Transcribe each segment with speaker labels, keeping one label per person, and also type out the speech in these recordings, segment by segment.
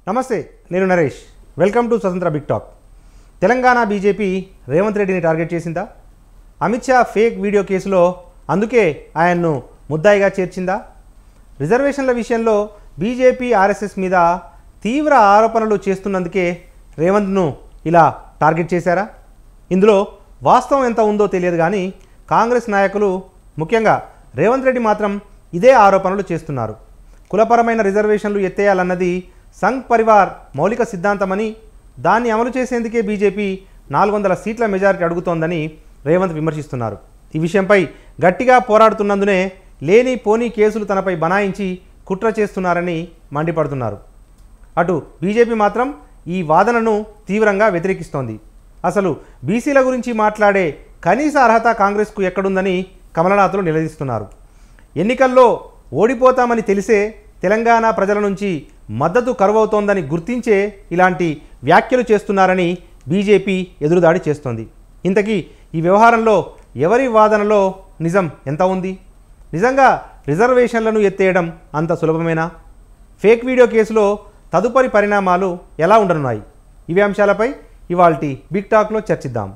Speaker 1: నమస్తే నేను Naresh welcome to Swatantra Big Talk Telangana BJP Revanth రెడ్డిని టార్గెట్ చేసిందా అమిత్ షా ఫేక్ వీడియో కేసులో అందుకే ఆయన్ను ముద్దాయిగా చేర్చిందా రిజర్వేషన్ల విషయంలో బీజేపీ ఆర్ఎస్ఎస్ మీద తీవ్ర ఆరోపణలు చేస్తున్నందుకే రేవంత్ను ఇలా టార్గెట్ చేశారా ఇందులో వాస్తవం ఎంత ఉందో తెలియదు కానీ కాంగ్రెస్ నాయకులు ముఖ్యంగా రేవంత్ రెడ్డి మాత్రం ఇదే ఆరోపణలు చేస్తున్నారు కులపరమైన రిజర్వేషన్లు ఎత్తేయాలన్నది సంఘ్ పరివార్ మౌలిక సిద్ధాంతమని దాన్ని అమలు చేసేందుకే బీజేపీ నాలుగు వందల సీట్ల మెజారిటీ అడుగుతోందని రేవంత్ విమర్శిస్తున్నారు ఈ విషయంపై గట్టిగా పోరాడుతున్నందునే లేని పోనీ కేసులు తనపై బనాయించి కుట్ర చేస్తున్నారని మండిపడుతున్నారు అటు బీజేపీ మాత్రం ఈ వాదనను తీవ్రంగా వ్యతిరేకిస్తోంది అసలు బీసీల గురించి మాట్లాడే కనీస అర్హత కాంగ్రెస్కు ఎక్కడుందని కమలనాథులు నిలదీస్తున్నారు ఎన్నికల్లో ఓడిపోతామని తెలిసే తెలంగాణ ప్రజల నుంచి మద్దతు కరువవుతోందని గుర్తించే ఇలాంటి వ్యాఖ్యలు చేస్తున్నారని బీజేపీ ఎదురుదాడి చేస్తోంది ఇంతకీ ఈ వ్యవహారంలో ఎవరి వాదనలో నిజం ఎంత ఉంది నిజంగా రిజర్వేషన్లను ఎత్తేయడం అంత సులభమేనా ఫేక్ వీడియో కేసులో తదుపరి పరిణామాలు ఎలా ఉండనున్నాయి ఇవే అంశాలపై ఇవాల్టి బిగ్ టాక్లో చర్చిద్దాం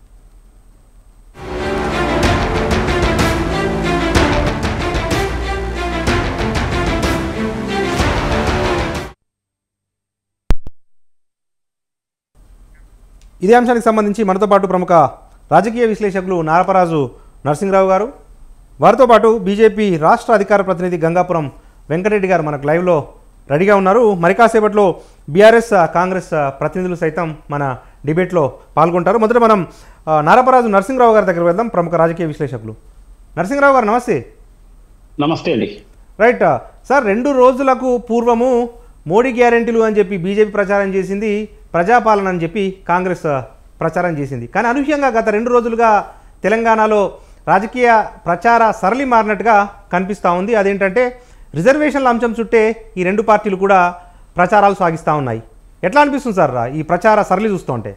Speaker 1: ఇదే అంశానికి సంబంధించి మనతో పాటు ప్రముఖ రాజకీయ విశ్లేషకులు నారపరాజు నరసింహరావు గారు వారితో పాటు బీజేపీ రాష్ట్ర అధికార ప్రతినిధి గంగాపురం వెంకటరెడ్డి గారు మనకు లైవ్లో రెడీగా ఉన్నారు మరి కాసేపట్లో బీఆర్ఎస్ కాంగ్రెస్ ప్రతినిధులు సైతం మన డిబేట్లో పాల్గొంటారు మొదట మనం ఆ, నారపరాజు నరసింహరావు గారి దగ్గర వెళ్దాం ప్రముఖ రాజకీయ విశ్లేషకులు నరసింహరావు గారు నమస్తే
Speaker 2: నమస్తే అండి
Speaker 1: రైట్ సార్ రెండు రోజులకు పూర్వము మోడీ గ్యారెంటీలు అని చెప్పి బీజేపీ ప్రచారం చేసింది ప్రజాపాలన అని చెప్పి కాంగ్రెస్ ప్రచారం చేసింది కానీ అనూహ్యంగా గత రెండు రోజులుగా తెలంగాణలో రాజకీయ ప్రచార సరళి మారినట్టుగా కనిపిస్తూ ఉంది అదేంటంటే రిజర్వేషన్ల అంశం చుట్టే ఈ రెండు పార్టీలు కూడా ప్రచారాలు సాగిస్తూ ఉన్నాయి ఎట్లా అనిపిస్తుంది సార్ ఈ ప్రచార సరళి చూస్తుంటే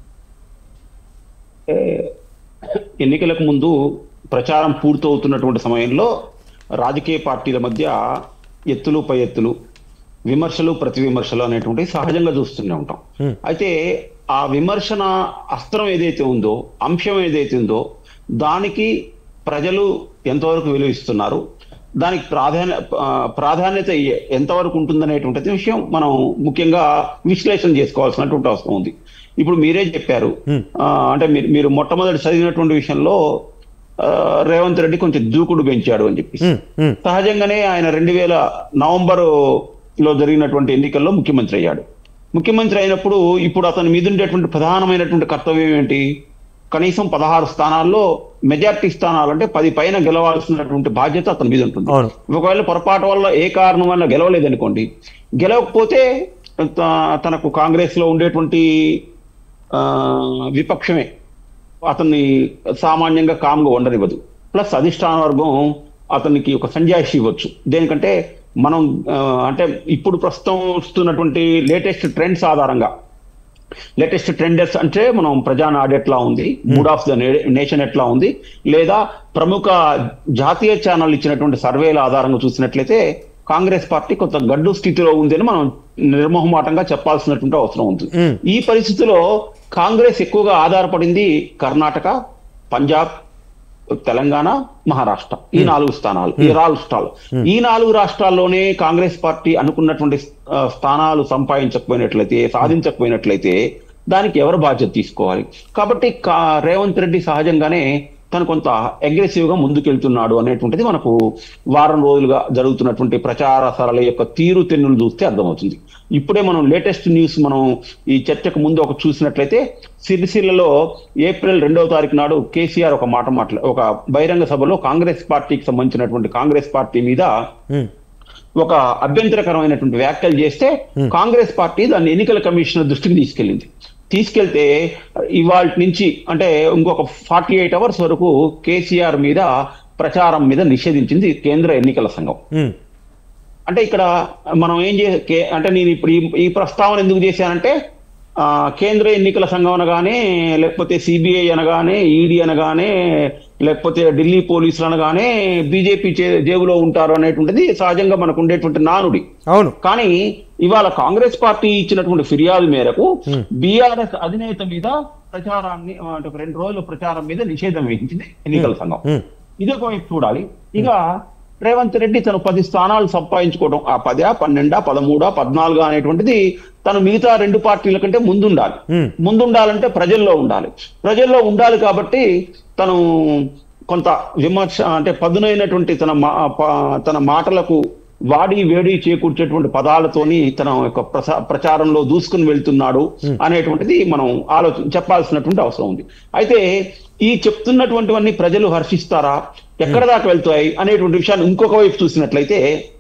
Speaker 2: ఏ, ఎన్నికలకు ముందు ప్రచారం పూర్తవుతున్నటువంటి సమయంలో రాజకీయ పార్టీల మధ్య ఎత్తులు పై ఎత్తులు విమర్శలు ప్రతి విమర్శలు అనేటువంటి సహజంగా చూస్తూనే ఉంటాం
Speaker 1: Hmm.
Speaker 2: అయితే ఆ విమర్శన అస్త్రం ఏదైతే ఉందో అంశం ఏదైతే ఉందో దానికి ప్రజలు ఎంతవరకు విలువ ఇస్తున్నారు దానికి ప్రాధాన్య ఆ, ప్రాధాన్యత ఎ- ఎంతవరకు ఉంటుందనేటువంటి విషయం మనం ముఖ్యంగా విశ్లేషణ చేసుకోవాల్సినటువంటి అవసరం ఉంది ఇప్పుడు మీరే చెప్పారు
Speaker 1: Hmm.
Speaker 2: ఆ, అంటే మీరు మీరు మొట్టమొదటి చదివినటువంటి విషయంలో ఆ, రేవంత్ రెడ్డి కొంచెం దూకుడు పెంచాడు అని చెప్పి
Speaker 1: ఉమ్, ఉమ్,
Speaker 2: సహజంగానే ఆయన రెండు వేల నవంబర్ లో జరిగినటువంటి ఎన్నికల్లో ముఖ్యమంత్రి అయ్యాడు ముఖ్యమంత్రి అయినప్పుడు ఇప్పుడు అతని మీద ఉండేటువంటి ప్రధానమైనటువంటి కర్తవ్యం ఏంటి కనీసం పదహారు స్థానాల్లో మెజార్టీ స్థానాలు అంటే పది పైన గెలవాల్సినటువంటి బాధ్యత అతని మీద ఉంటుంది
Speaker 1: అవును
Speaker 2: ఒకవేళ పొరపాటు వల్ల ఏ కారణం వల్ల గెలవలేదనుకోండి గెలవకపోతే త- తనకు కాంగ్రెస్ లో ఉండేటువంటి ఆ, విపక్షమే అతన్ని సామాన్యంగా కామ్గా ఉండనివ్వదు ప్లస్ అధిష్టాన వర్గం అతనికి ఒక సంజాయిషి ఇవ్వచ్చు దేనికంటే మనం ఆ, అంటే ఇప్పుడు ప్రస్తుతం వస్తున్నటువంటి లేటెస్ట్ ట్రెండ్స్ ఆధారంగా లేటెస్ట్ ట్రెండర్స్ అంటే మనం ప్రజానాడు ఎట్లా ఉంది మూడ్ ఆఫ్ ద నేషన్ ఎట్లా ఉంది లేదా ప్రముఖ జాతీయ ఛానల్ ఇచ్చినటువంటి సర్వేల ఆధారంగా చూసినట్లయితే కాంగ్రెస్ పార్టీ కొంత గడ్డు స్థితిలో ఉంది అని మనం నిర్మోహమాటంగా చెప్పాల్సినటువంటి అవసరం ఉంది
Speaker 1: ఉమ్,
Speaker 2: ఈ పరిస్థితిలో కాంగ్రెస్ ఎక్కువగా ఆధారపడింది కర్ణాటక పంజాబ్ తెలంగాణ మహారాష్ట్ర ఈ నాలుగు స్థానాలు ఈ నాలుగు స్థానాలు ఈ నాలుగు రాష్ట్రాల్లోనే కాంగ్రెస్ పార్టీ అనుకున్నటువంటి ఆ, స్థానాలు సంపాదించకపోయినట్లయితే సాధించకపోయినట్లయితే దానికి ఎవరు బాధ్యత తీసుకోవాలి కాబట్టి కా- రేవంత్ రెడ్డి సహజంగానే తను కొంత అగ్రెసివ్ గా ముందుకెళ్తున్నాడు అనేటువంటిది మనకు వారం రోజులుగా జరుగుతున్నటువంటి ప్రచార సరళ యొక్క తీరు తెన్నులు చూస్తే అర్థమవుతుంది ఇప్పుడే మనం లేటెస్ట్ న్యూస్ మనం ఈ చర్చకు ముందు ఒక చూసినట్లయితే సిరిసిల్లలో ఏప్రిల్ రెండవ తారీఖు నాడు కేసీఆర్ ఒక మాట మాట్లా ఒక బహిరంగ సభలో కాంగ్రెస్ పార్టీకి సంబంధించినటువంటి కాంగ్రెస్ పార్టీ మీద
Speaker 1: ఉమ్,
Speaker 2: ఒక అభ్యంతరకరమైనటువంటి వ్యాఖ్యలు చేస్తే కాంగ్రెస్ పార్టీ దాన్ని ఎన్నికల కమిషనర్ దృష్టికి తీసుకెళ్ళింది తీసుకెళ్తే ఇవాళ నుంచి అంటే ఇంకొక ఫార్టీ ఎయిట్ అవర్స్ వరకు కేసీఆర్ మీద ప్రచారం మీద నిషేధించింది కేంద్ర ఎన్నికల సంఘం
Speaker 1: ఉమ్,
Speaker 2: అంటే ఇక్కడ మనం ఏం చే కే- అంటే నేను ఇప్పుడు ఈ- ఈ ప్రస్తావన ఎందుకు చేశానంటే ఆ, కేంద్ర ఎన్నికల సంఘం అనగానే లేకపోతే సిబిఐ అనగానే ఈడీ అనగానే లేకపోతే ఢిల్లీ పోలీసులు అనగానే బీజేపీ జేబులో ఉంటారు అనేటువంటిది సహజంగా మనకు ఉండేటువంటి నానుడి
Speaker 1: అవును
Speaker 2: కానీ ఇవాళ కాంగ్రెస్ పార్టీ ఇచ్చినటువంటి ఫిర్యాదు మేరకు బీఆర్ఎస్ అధినేత మీద ప్రచారాన్ని ఆ, అంటే ఒక రెండు రోజుల ప్రచారం మీద నిషేధం విధించింది ఎన్నికల సంఘం
Speaker 1: ఉమ్,
Speaker 2: ఇది ఒక వైపు చూడాలి ఇక రేవంత్ రెడ్డి తను పది స్థానాలు సంపాదించుకోవడం ఆ పదా పన్నెండా పదమూడా పద్నాలుగా అనేటువంటిది తను మిగతా రెండు పార్టీల కంటే ముందుండాలి
Speaker 1: ఉమ్,
Speaker 2: ముందుండాలంటే ప్రజల్లో ఉండాలి ప్రజల్లో ఉండాలి కాబట్టి తను కొంత విమర్శ అంటే పదునైనటువంటి తన మా ప- తన మాటలకు వాడి వేడి చేకూర్చేటువంటి పదాలతోని తన యొక్క ప్రసా ప్రచారంలో దూసుకుని వెళ్తున్నాడు అనేటువంటిది మనం ఆలోచన చెప్పాల్సినటువంటి అవసరం ఉంది అయితే ఈ చెప్తున్నటువంటివన్నీ ప్రజలు హర్షిస్తారా ఎక్కడ దాకా వెళ్తాయి అనేటువంటి విషయాన్ని ఇంకొక వైపు చూసినట్లయితే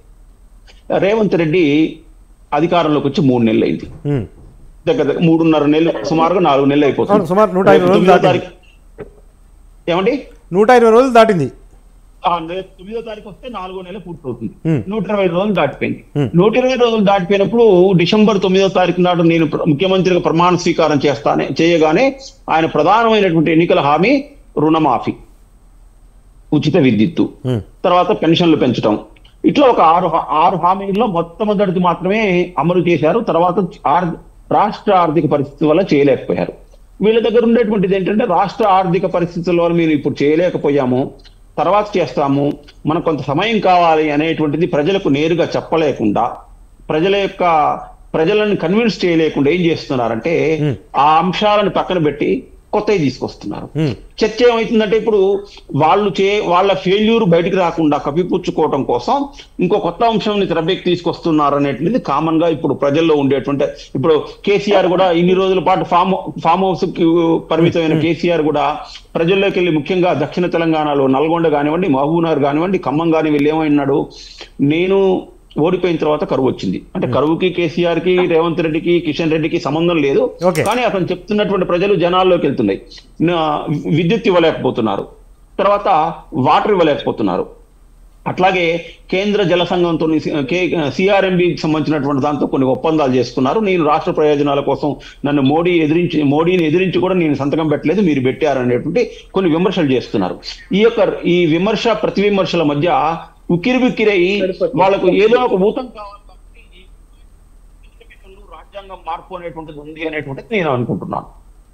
Speaker 2: రేవంత్ రెడ్డి అధికారంలోకి వచ్చి మూడు నెలలు అయింది
Speaker 1: ఉమ్.
Speaker 2: దగ్గర దగ్గర మూడున్నర నెలలు సుమారుగా నాలుగు నెలలు అయిపోతుంది
Speaker 1: అవును, సుమారు నూట ఇరవై రోజులు
Speaker 2: తొమ్మిదో
Speaker 1: దాటింది.
Speaker 2: తారీఖు ఏమండి
Speaker 1: నూట ఇరవై రోజులు దాటింది
Speaker 2: ఆ, రేపు తొమ్మిదో తారీఖు వస్తే నాలుగో నెల పూర్తవుతుంది
Speaker 1: Hmm.
Speaker 2: నూట ఇరవై రోజులు దాటిపోయింది
Speaker 1: Hmm.
Speaker 2: నూట ఇరవై రోజులు దాటిపోయినప్పుడు డిసెంబర్ తొమ్మిదో తారీఖు నాడు నేను ప్ర- ముఖ్యమంత్రిగా ప్రమాణ స్వీకారం చేస్తానే చేయగానే ఆయన ప్రధానమైనటువంటి ఎన్నికల హామీ రుణమాఫీ ఉచిత విద్యుత్తు
Speaker 1: ఉమ్,
Speaker 2: తర్వాత పెన్షన్లు పెంచడం ఇట్లా ఒక ఆరు హా- ఆరు హామీల్లో మొట్టమొదటిది మాత్రమే అమలు చేశారు తర్వాత ఆర్- రాష్ట్ర ఆర్థిక పరిస్థితి వల్ల చేయలేకపోయారు వీళ్ళ దగ్గర ఉండేటువంటిది ఏంటంటే రాష్ట్ర ఆర్థిక పరిస్థితుల వల్ల మీరు ఇప్పుడు చేయలేకపోయాము తర్వాత చేస్తాము మనకు కొంత సమయం కావాలి అనేటువంటిది ప్రజలకు నేరుగా చెప్పలేకుండా ప్రజల యొక్క ప్రజలను కన్విన్స్ చేయలేకుండా ఏం చేస్తున్నారంటే
Speaker 1: Hmm.
Speaker 2: ఆ అంశాలను పక్కన పెట్టి కొత్తవి తీసుకొస్తున్నారు
Speaker 1: ఉమ్,
Speaker 2: చర్చ ఏమవుతుందంటే ఇప్పుడు వాళ్ళు చే వాళ్ళ ఫెయిల్యూర్ బయటికి రాకుండా కప్పిపుచ్చుకోవడం కోసం ఇంకో కొత్త అంశంని తెరపైకి తీసుకొస్తున్నారు అనేటువంటిది కామన్ గా ఇప్పుడు ప్రజల్లో ఉండేటువంటి ఇప్పుడు కేసీఆర్ కూడా ఇన్ని రోజుల పాటు ఫామ్ ఫామ్ హౌస్ కి పరిమితమైన కేసీఆర్ కూడా ప్రజల్లోకి వెళ్ళి ముఖ్యంగా దక్షిణ తెలంగాణలో నల్గొండ కానివ్వండి మహబూబ్నగర్ కానివ్వండి ఖమ్మం కాని వీళ్ళు ఏమైనాడు నేను ఓడిపోయిన తర్వాత కరువు వచ్చింది అంటే కరువుకి కేసీఆర్ కి రేవంత్ రెడ్డికి కిషన్ రెడ్డికి సంబంధం లేదు
Speaker 1: Okay.
Speaker 2: కానీ అతను చెప్తున్నటువంటి ప్రజలు జనాల్లోకి వెళ్తున్నాయి నా- విద్యుత్ ఇవ్వలేకపోతున్నారు తర్వాత వాటర్ ఇవ్వలేకపోతున్నారు అట్లాగే కేంద్ర జల సంఘంతో సిఆర్ఎంబికి సంబంధించినటువంటి దాంతో కొన్ని ఒప్పందాలు చేసుకున్నారు నేను రాష్ట్ర ప్రయోజనాల కోసం నన్ను మోడీ ఎదిరించి మోడీని ఎదిరించి కూడా నేను సంతకం పెట్టలేదు మీరు పెట్టారు అనేటువంటి కొన్ని విమర్శలు చేస్తున్నారు ఈ యొక్క ఈ విమర్శ ప్రతి విమర్శల మధ్య ఉక్కిరి బిక్కిరై వాళ్ళకు ఏదో ఒక ఊతం కావాలి కాబట్టి ఈ ఎన్నికల్లో రాజ్యాంగం మార్పు అనేటువంటిది ఉంది అనేటువంటిది నేను అనుకుంటున్నాను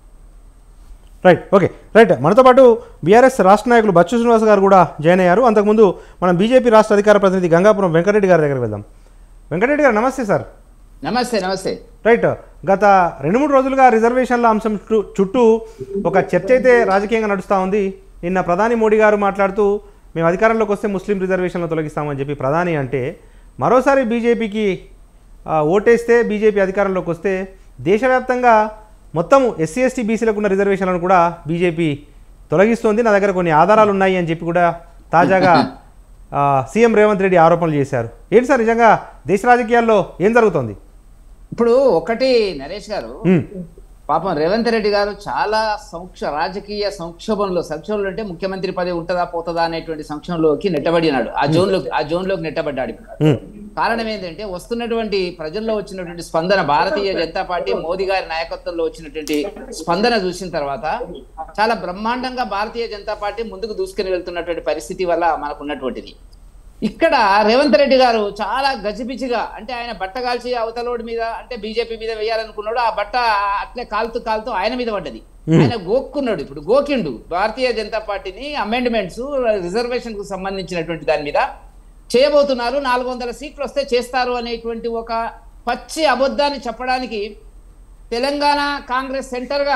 Speaker 1: రైట్ ఓకే రైట్ మనతో పాటు బీఆర్ఎస్ రాష్ట్ర నాయకులు బచ్చు శ్రీనివాస్ గారు కూడా జాయిన్ అయ్యారు అంతకుముందు మనం బీజేపీ రాష్ట్ర అధికార ప్రతినిధి గంగాపురం వెంకటరెడ్డి గారి దగ్గరికి వెళ్దాం వెంకటరెడ్డి గారు నమస్తే సార్
Speaker 3: నమస్తే నమస్తే
Speaker 1: రైట్ గత రెండు మూడు రోజులుగా రిజర్వేషన్ల అంశం చుట్టూ- చుట్టూ ఒక చర్చ అయితే రాజకీయంగా నడుస్తూ ఉంది నిన్న ప్రధాని మోడీ గారు మాట్లాడుతూ మేము అధికారంలోకి వస్తే ముస్లిం రిజర్వేషన్లు తొలగిస్తామని చెప్పి ప్రధాని అంటే మరోసారి బీజేపీకి ఆ, ఓటేస్తే బీజేపీ అధికారంలోకి వస్తే దేశవ్యాప్తంగా మొత్తం ఎస్సీ ఎస్టీ బీసీలకు ఉన్న రిజర్వేషన్లను కూడా బీజేపీ తొలగిస్తోంది నా దగ్గర కొన్ని ఆధారాలు ఉన్నాయి అని చెప్పి కూడా తాజాగా ఆ, సీఎం రేవంత్ రెడ్డి ఆరోపణలు చేశారు ఏంటి సార్ నిజంగా దేశ రాజకీయాల్లో ఏం జరుగుతోంది
Speaker 3: ఇప్పుడు ఒకటి నరేష్ గారు
Speaker 1: ఉమ్,
Speaker 3: పాపం రేవంత్ రెడ్డి గారు చాలా సంక్ష రాజకీయ సంక్షోభంలో సంక్షోభంలో అంటే ముఖ్యమంత్రి పదవి ఉంటుందా పోతుందా అనేటువంటి సంక్షోభంలోకి నెట్టబడినాడు ఆ జోన్ లోకి ఆ జోన్ లోకి నెట్టబడ్డాడు ఇప్పుడు.
Speaker 1: ఉమ్,
Speaker 3: కారణం ఏంటంటే వస్తున్నటువంటి ప్రజల్లో వచ్చినటువంటి స్పందన భారతీయ జనతా పార్టీ మోదీ గారి నాయకత్వంలో వచ్చినటువంటి స్పందన చూసిన తర్వాత చాలా బ్రహ్మాండంగా భారతీయ జనతా పార్టీ ముందుకు దూసుకుని వెళ్తున్నటువంటి పరిస్థితి వల్ల మనకు ఉన్నటువంటిది ఇక్కడ రేవంత్ రెడ్డి గారు చాలా గజిబిజిగా అంటే ఆయన బట్ట కాల్చి అవతలోడి మీద అంటే బీజేపీ మీద వేయాలనుకున్నాడు ఆ బట్ట అట్లే కాలుతూ కాలుతూ ఆయన మీద పడ్డది ఆయన గోక్కున్నాడు ఇప్పుడు గోకిండు భారతీయ జనతా పార్టీని అమెండ్మెంట్స్ రిజర్వేషన్ కు సంబంధించినటువంటి దాని మీద చేయబోతున్నారు నాలుగు వందల సీట్లు వస్తే చేస్తారు అనేటువంటి ఒక పచ్చి అబద్ధాన్ని చెప్పడానికి తెలంగాణ కాంగ్రెస్ సెంటర్గా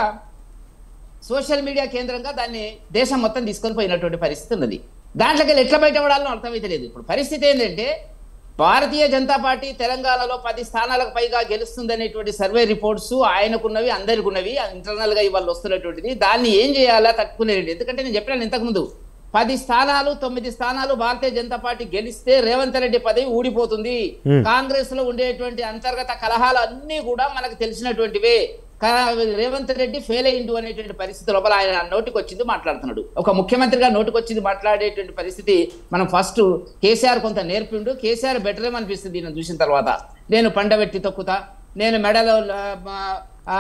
Speaker 3: సోషల్ మీడియా కేంద్రంగా దాన్ని దేశం మొత్తం తీసుకొని పోయినటువంటి పరిస్థితి ఉన్నది దాంట్లోకి వెళ్ళి ఎట్లా బయటపడాలో అర్థమైతే లేదు ఇప్పుడు పరిస్థితి ఏంటంటే భారతీయ జనతా పార్టీ తెలంగాణలో పది స్థానాలకు పైగా గెలుస్తుంది అనేటువంటి సర్వే రిపోర్ట్స్ ఆయనకున్నవి అందరికి ఉన్నవి ఇంటర్నల్ గా ఇవాళ వస్తున్నటువంటిది దాన్ని ఏం చేయాలా తట్టుకునేది ఎందుకంటే నేను చెప్పాను ఇంతకుముందు పది స్థానాలు తొమ్మిది స్థానాలు భారతీయ జనతా పార్టీ గెలిస్తే రేవంత్ రెడ్డి పదవి ఊడిపోతుంది
Speaker 1: Hmm.
Speaker 3: కాంగ్రెస్ లో ఉండేటువంటి అంతర్గత కలహాలు అన్ని కూడా మనకు తెలిసినటువంటివే కా- రేవంత్ రెడ్డి ఫెయిల్ అయ్యిండు అనేటువంటి పరిస్థితి లోపల ఆయన నోటికి వచ్చింది మాట్లాడుతున్నాడు ఒక ముఖ్యమంత్రిగా నోటికి వచ్చింది మాట్లాడేటువంటి పరిస్థితి మనం ఫస్ట్ కేసీఆర్ కొంత నేర్పిండు కేసీఆర్ బెటర్ ఏమనిపిస్తుంది ఈయన చూసిన తర్వాత నేను పండబెట్టి తొక్కుతా నేను మెడలో ఆ, ఆ,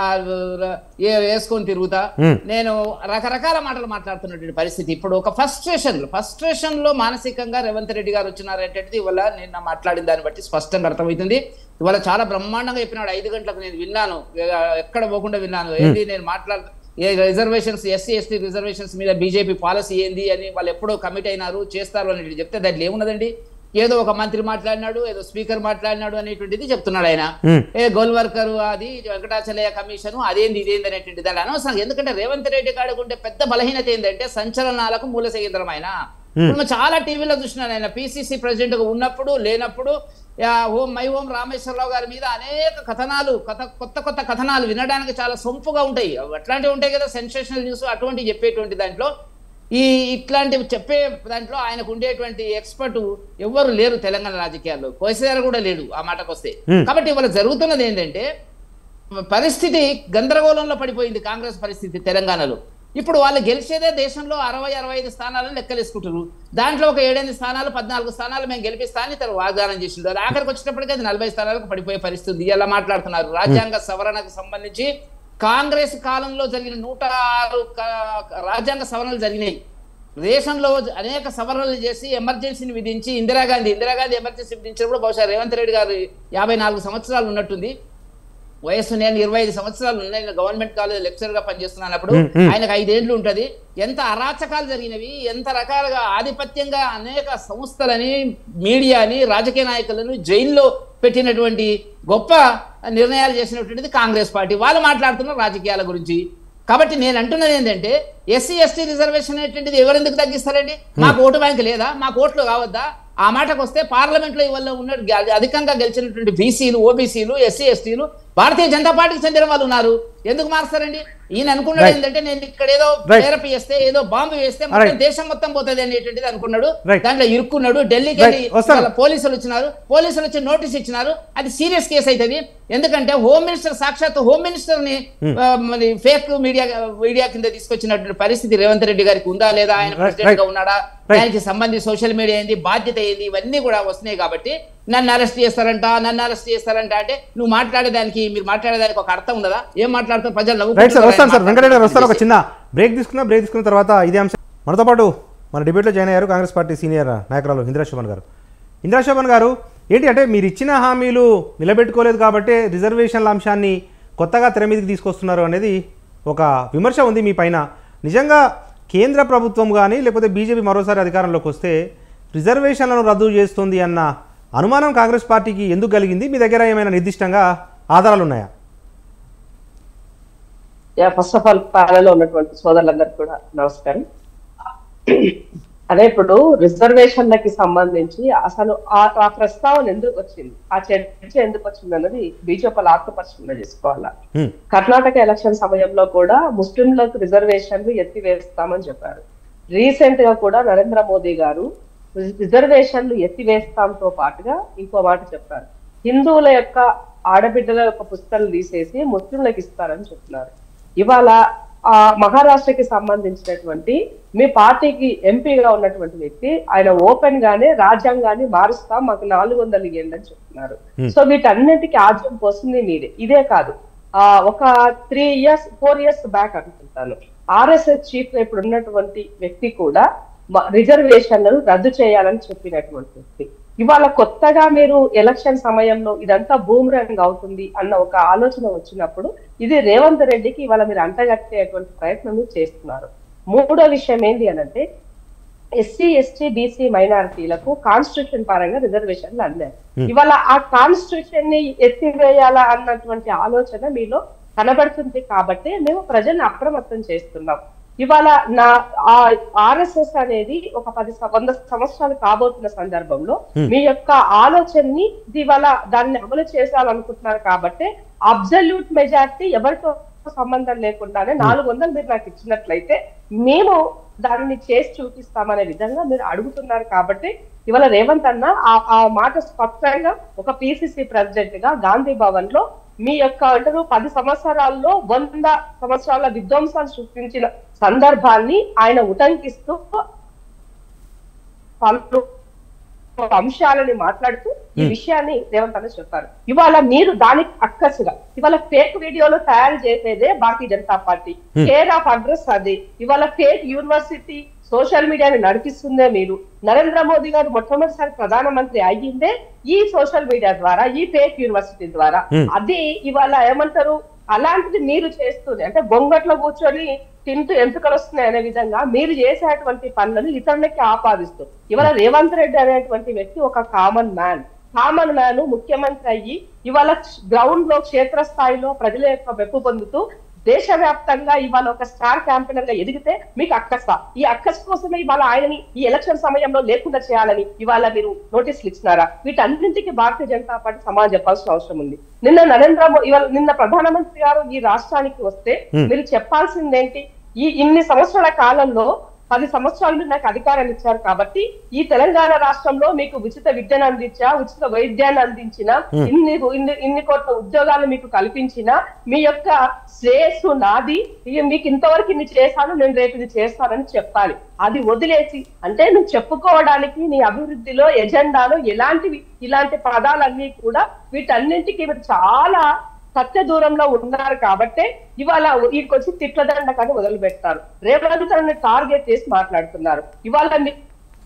Speaker 3: ఏ- వేసుకొని తిరుగుతా
Speaker 1: Hmm.
Speaker 3: నేను రకరకాల మాటలు మాట్లాడుతున్నటువంటి పరిస్థితి ఇప్పుడు ఒక ఫ్రస్ట్రేషన్ ఫ్రస్ట్రేషన్ లో మానసికంగా రేవంత్ రెడ్డి గారు వచ్చినారంటే ఇవాళ నిన్న మాట్లాడిన దాన్ని బట్టి స్పష్టంగా అర్థమవుతుంది ఇవాళ చాలా బ్రహ్మాండంగా చెప్పినాడు ఐదు గంటలకు నేను విన్నాను ఎ- ఎక్కడ పోకుండా విన్నాను ఏంటి నేను మాట్లాడు ఏ రిజర్వేషన్స్ ఎస్సీ ఎస్టీ రిజర్వేషన్స్ మీద బీజేపీ పాలసీ ఏంది అని వాళ్ళు ఎప్పుడో కమిట్ అయినారు చేస్తారు అని చెప్తే దాంట్లో ఏమున్నదండి ఏదో ఒక మంత్రి మాట్లాడినాడు ఏదో స్పీకర్ మాట్లాడినాడు అనేటువంటిది చెప్తున్నాడు ఆయన
Speaker 1: Hmm.
Speaker 3: ఏ గోల్ వర్కర్ అది వెంకటాచలయ కమిషన్ అదేంది ఇదేంది అనేటువంటి దాని అనవసరం ఎందుకంటే రేవంత్ రెడ్డి కాడుకుంటే పెద్ద బలహీనత ఏంటంటే సంచలనాలకు మూల కేంద్రం ఆయన ఇప్పుడు మనం చాలా టీవీలో చూసినాను ఆయన పిసిసి ప్రెసిడెంట్ గా ఉన్నప్పుడు లేనప్పుడు యా, ఓం మై ఓం రామేశ్వరరావు గారి మీద అనేక కథనాలు కథ కొత్త కొత్త కథనాలు వినడానికి చాలా సొంపుగా ఉంటాయి అవి అట్లాంటివి ఉంటాయి కదా సెన్సేషనల్ న్యూస్ అటువంటివి చెప్పేటువంటి దాంట్లో ఈ ఇట్లాంటివి చెప్పే దాంట్లో ఆయనకు ఉండేటువంటి ఎక్స్పర్ట్ ఎవ్వరు లేరు తెలంగాణ రాజకీయాల్లో కోసేదారు కూడా లేడు ఆ మాటకు వస్తే
Speaker 1: Hmm.
Speaker 3: కాబట్టి ఇవాళ జరుగుతున్నది ఏంటంటే పరిస్థితి గందరగోళంలో పడిపోయింది కాంగ్రెస్ పరిస్థితి తెలంగాణలో ఇప్పుడు వాళ్ళు గెలిచేదే దేశంలో అరవై అరవై ఐదు స్థానాలను లెక్కలేసుకుంటారు దాంట్లో ఒక ఏడెనిమిది స్థానాలు పద్నాలుగు స్థానాలు మేము గెలిపిస్తానని తను వాగ్దానం చేసిండు అది ఆఖరికి వచ్చేటప్పటికి అది నలభై స్థానాలకు పడిపోయే పరిస్థితి ఉంది ఇలా మాట్లాడుతున్నారు రాజ్యాంగ సవరణకు సంబంధించి కాంగ్రెస్ కాలంలో జరిగిన నూట ఆరు క- రాజ్యాంగ సవరణలు జరిగినాయి దేశంలో అనేక సవరణలు చేసి ఎమర్జెన్సీని విధించి ఇందిరాగాంధీ ఇందిరాగాంధీ ఎమర్జెన్సీ విధించినప్పుడు బహుశా రేవంత్ రెడ్డి గారు యాభై నాలుగు సంవత్సరాలు ఉన్నట్టుంది వయస్సు నేను ఇరవై ఐదు సంవత్సరాలు ఉన్నాయి నేను గవర్నమెంట్ కాలేజ్ లెక్చర్ గా పనిచేస్తున్నానప్పుడు
Speaker 1: మ్మ్, మ్మ్.
Speaker 3: ఆయనకు ఐదేళ్లు ఉంటది ఎంత అరాచకాలు జరిగినవి ఎంత రకాలుగా ఆధిపత్యంగా అనేక సంస్థలని మీడియాని రాజకీయ నాయకులను జైల్లో పెట్టినటువంటి గొప్ప నిర్ణయాలు చేసినటువంటిది కాంగ్రెస్ పార్టీ వాళ్ళు మాట్లాడుతున్న రాజకీయాల గురించి కాబట్టి నేను అంటున్నది ఏంటంటే ఎస్సీ ఎస్టీ రిజర్వేషన్ అనేటువంటిది ఎవరెందుకు తగ్గిస్తారండి మాకు ఓటు బ్యాంక్ లేదా మాకు ఓట్లు కావద్దా ఆ మాటకు వస్తే పార్లమెంట్ లో ఇవాళ ఉన్న గె- అధికంగా గెలిచినటువంటి బీసీలు ఓబీసీలు ఎస్సీ ఎస్టీలు భారతీయ జనతా పార్టీకి చెందిన వాళ్ళు ఉన్నారు ఎందుకు మారుస్తారండి ఈయన అనుకున్నాడు
Speaker 1: Right.
Speaker 3: ఏంటంటే నేను ఇక్కడ ఏదో
Speaker 1: Right.
Speaker 3: థెరపీ చేస్తే ఏదో బాంబు వేస్తే మొత్తం
Speaker 1: Alright.
Speaker 3: దేశం మొత్తం పోతుంది అనేటువంటిది అనుకున్నాడు
Speaker 1: Right.
Speaker 3: దాంట్లో ఇరుక్కున్నాడు ఢిల్లీకి
Speaker 1: Right.
Speaker 3: వెళ్ళి
Speaker 1: వస్తాను.
Speaker 3: వాళ్ళ పోలీసులు వచ్చినారు పోలీసులు వచ్చి నోటీస్ ఇచ్చినారు అది సీరియస్ కేసు అవుతుంది ఎందుకంటే హోమ్ మినిస్టర్ సాక్షాత్ హోమ్ మినిస్టర్ ని ఆ, మరి ఫేక్ మీడియా మీడియా కింద తీసుకొచ్చినటువంటి పరిస్థితి రేవంత్ రెడ్డి గారికి ఉందా లేదా ఆయన
Speaker 1: Right.
Speaker 3: ప్రెసిడెంట్ గా
Speaker 1: Right.
Speaker 3: ఉన్నాడా
Speaker 1: Right.
Speaker 3: ఆయనకి సంబంధించి సోషల్ మీడియా ఏంది బాధ్యత ఏంది ఇవన్నీ కూడా వస్తున్నాయి కాబట్టి నన్ను అరెస్ట్ చేస్తారంట నన్ను అరెస్ట్ చేస్తారంట అంటే నువ్వు మాట్లాడేదానికి మీరు మాట్లాడేదానికి ఒక అర్థం ఉన్నదా ఏం మాట్లాడుతారు ప్రజలు
Speaker 1: రైట్ సార్ వస్తాను సార్
Speaker 3: నవ్వుకుంటున్నారు
Speaker 1: వెంకటరెడ్డి గారు వస్తాను ఒక చిన్న బ్రేక్ తీసుకున్నా బ్రేక్ తీసుకున్న తర్వాత ఇదే అంశం మనతో పాటు మన డిబేట్లో జాయిన్ అయ్యారు కాంగ్రెస్ పార్టీ సీనియర్ నాయకురాలు ఇందిరా శోభన్ గారు ఇందిరా శోభన్ గారు ఏంటి అంటే మీరు ఇచ్చిన హామీలు నిలబెట్టుకోలేదు కాబట్టి రిజర్వేషన్ల అంశాన్ని కొత్తగా తెర మీదకి తీసుకొస్తున్నారు అనేది ఒక విమర్శ ఉంది మీ పైన నిజంగా కేంద్ర ప్రభుత్వం కానీ లేకపోతే బీజేపీ మరోసారి అధికారంలోకి వస్తే రిజర్వేషన్లను రద్దు చేస్తుంది అన్న అనుమానం కాంగ్రెస్ పార్టీకి ఎందుకు కలిగింది మీ దగ్గర ఏమైనా నిర్దిష్టంగా ఆధారాలు ఉన్నాయా
Speaker 4: yeah first of all panel ఉన్నటువంటి సోదరులందరికీ కూడా నమస్కారం అదే ఇప్పుడు రిజర్వేషన్లకి సంబంధించి అసలు ఆ ఆ ప్రస్తావన ఎందుకు వచ్చింది ఆ చర్చ ఎందుకు వచ్చింది అన్నది బీజేపీ ఆత్మపరిశీలన చేసుకోవాలా
Speaker 1: హ్మ్.
Speaker 4: కర్ణాటక ఎలక్షన్ సమయంలో కూడా ముస్లింలకు రిజర్వేషన్లు ఎత్తివేస్తామని చెప్పారు రీసెంట్ గా కూడా నరేంద్ర మోదీ గారు రిజర్వేషన్లు ఎత్తివేస్తాంతో పాటుగా ఇంకో మాట చెప్పారు హిందువుల యొక్క ఆడబిడ్డల యొక్క పుస్తకాలు తీసేసి ముస్లింలకు ఇస్తారని చెప్తున్నారు ఇవాళ ఆ మహారాష్ట్రకి సంబంధించినటువంటి మీ పార్టీకి ఎంపీగా ఉన్నటువంటి వ్యక్తి ఆయన ఓపెన్ గానే రాజ్యాంగాన్ని మారుస్తాం మాకు నాలుగు వందలు ఇవ్వండి అని చెప్తున్నారు సో వీటన్నిటికీ ఆజ్యం పోస్తుంది మీరే ఇదే కాదు ఆ ఒక three years four years back అనుకుంటాను ఆర్ఎస్ఎస్ చీఫ్ ఇప్పుడు ఉన్నటువంటి వ్యక్తి కూడా మ- రిజర్వేషన్లను రద్దు చేయాలని చెప్పినటువంటి వ్యక్తి ఇవాళ కొత్తగా మీరు ఎలక్షన్ సమయంలో ఇదంతా బూమరంగ్ అవుతుంది అన్న ఒక ఆలోచన వచ్చినప్పుడు ఇది రేవంత్ రెడ్డికి ఇవాళ మీరు అంటగట్టేటువంటి ప్రయత్నం మీరు చేస్తున్నారు మూడో విషయం ఏంటి అనంటే ఎస్సీ ఎస్టీ బీసీ మైనారిటీలకు కాన్స్టిట్యూషన్ పరంగా రిజర్వేషన్లు అందారు ఇవాళ ఆ కాన్స్టిట్యూషన్ ని ఎత్తివేయాలా అన్నటువంటి ఆలోచన మీలో కనబడుతుంది కాబట్టి మేము ప్రజల్ని అప్రమత్తం చేస్తున్నాం ఇవాళ నా ఆ ఆర్ఎస్ఎస్ అనేది ఒక పది స- వంద సంవత్సరాలు కాబోతున్న సందర్భంలో మీ యొక్క ఆలోచనని ఇది ఇవాళ దాన్ని అమలు చేయాలనుకుంటున్నారు కాబట్టి అబ్జల్యూట్ మెజారిటీ ఎవరితో సంబంధం లేకుండానే నాలుగు వందలు మీరు నాకు ఇచ్చినట్లయితే మేము దానిని చేసి చూపిస్తామనే విధంగా మీరు అడుగుతున్నారు కాబట్టి ఇవాళ రేవంత్ అన్న ఆ- ఆ మాట స్పష్టంగా ఒక పిసిసి ప్రెసిడెంట్ గా గాంధీ భవన్ లో మీ యొక్క అంటారు పది సంవత్సరాల్లో వంద సంవత్సరాల విధ్వంసాలు సృష్టించిన సందర్భాన్ని ఆయన ఉటంకిస్తూ పలు అంశాలని మాట్లాడుతూ ఈ విషయాన్ని రేవంత్ అన్న చెప్పారు ఇవాళ మీరు దానికి అక్కసుగా ఇవాళ ఫేక్ వీడియోలు తయారు చేసేదే Bharatiya Janata Party care of address అదే ఇవాళ ఫేక్ యూనివర్సిటీ సోషల్ మీడియాని నడిపిస్తుందే మీరు నరేంద్ర మోదీ గారు మొట్టమొదటిసారి ప్రధానమంత్రి అయ్యిందే ఈ సోషల్ మీడియా ద్వారా ఈ ఫేక్ యూనివర్సిటీ ద్వారా
Speaker 1: Hmm.
Speaker 4: అది ఇవాళ ఏమంటారు అలాంటిది మీరు చేస్తుంది అంటే బొంగట్లో కూర్చొని తింటూ ఎంపికలు వస్తున్నాయి అనే విధంగా మీరు చేసేటువంటి పనులను ఇతరులకి ఆపాదిస్తూ ఇవాళ రేవంత్ రెడ్డి అనేటువంటి వ్యక్తి ఒక కామన్ మ్యాన్ కామన్ మ్యాన్ ముఖ్యమంత్రి అయ్యి ఇవాళ గ్రౌండ్ లో క్షేత్రస్థాయిలో ప్రజల యొక్క మెప్పు పొందుతూ దేశవ్యాప్తంగా ఇవాళ ఒక స్టార్ క్యాంపెయినర్ గా ఎదిగితే మీకు అక్కస ఈ అక్కస్ కోసమే ఇవాళ ఆయనని ఈ ఎలక్షన్ సమయంలో లేకుండా చేయాలని ఇవాళ మీరు నోటీసులు ఇచ్చినారా వీటన్నింటికి భారతీయ జనతా పార్టీ సమాధానం చెప్పాల్సిన అవసరం ఉంది నిన్న నరేంద్ర మో ఇవాళ నిన్న ప్రధానమంత్రి గారు ఈ రాష్ట్రానికి వస్తే
Speaker 1: Hmm.
Speaker 4: మీరు చెప్పాల్సిందేంటి ఈ ఇన్ని సంవత్సరాల కాలంలో పది సంవత్సరాలు మీరు నాకు అధికారం ఇచ్చారు కాబట్టి ఈ తెలంగాణ రాష్ట్రంలో మీకు ఉచిత విద్యను అందించా ఉచిత వైద్యాన్ని అందించిన
Speaker 1: Hmm.
Speaker 4: ఇన్ని ఇన్ని ఇన్ని కోట్ల ఉద్యోగాలు మీకు కల్పించిన మీ యొక్క శ్రేయస్సు నాది ఇక మీకు ఇంతవరకు ఇన్ని చేశాను నేను రేపు ఇది చేస్తానని చెప్పాలి అది వదిలేసి అంటే నువ్వు చెప్పుకోవడానికి నీ అభివృద్ధిలో ఎజెండాలో ఎలాంటివి ఇలాంటి పదాలన్నీ కూడా వీటన్నింటికి మీరు చాలా సత్య దూరంలో ఉన్నారు కాబట్టే ఇవాళ వీటికి వచ్చి తిట్లదండ కానీ మొదలు పెడతారు రేవంత్ అనే టార్గెట్ చేసి మాట్లాడుతున్నారు ఇవాళ మీ-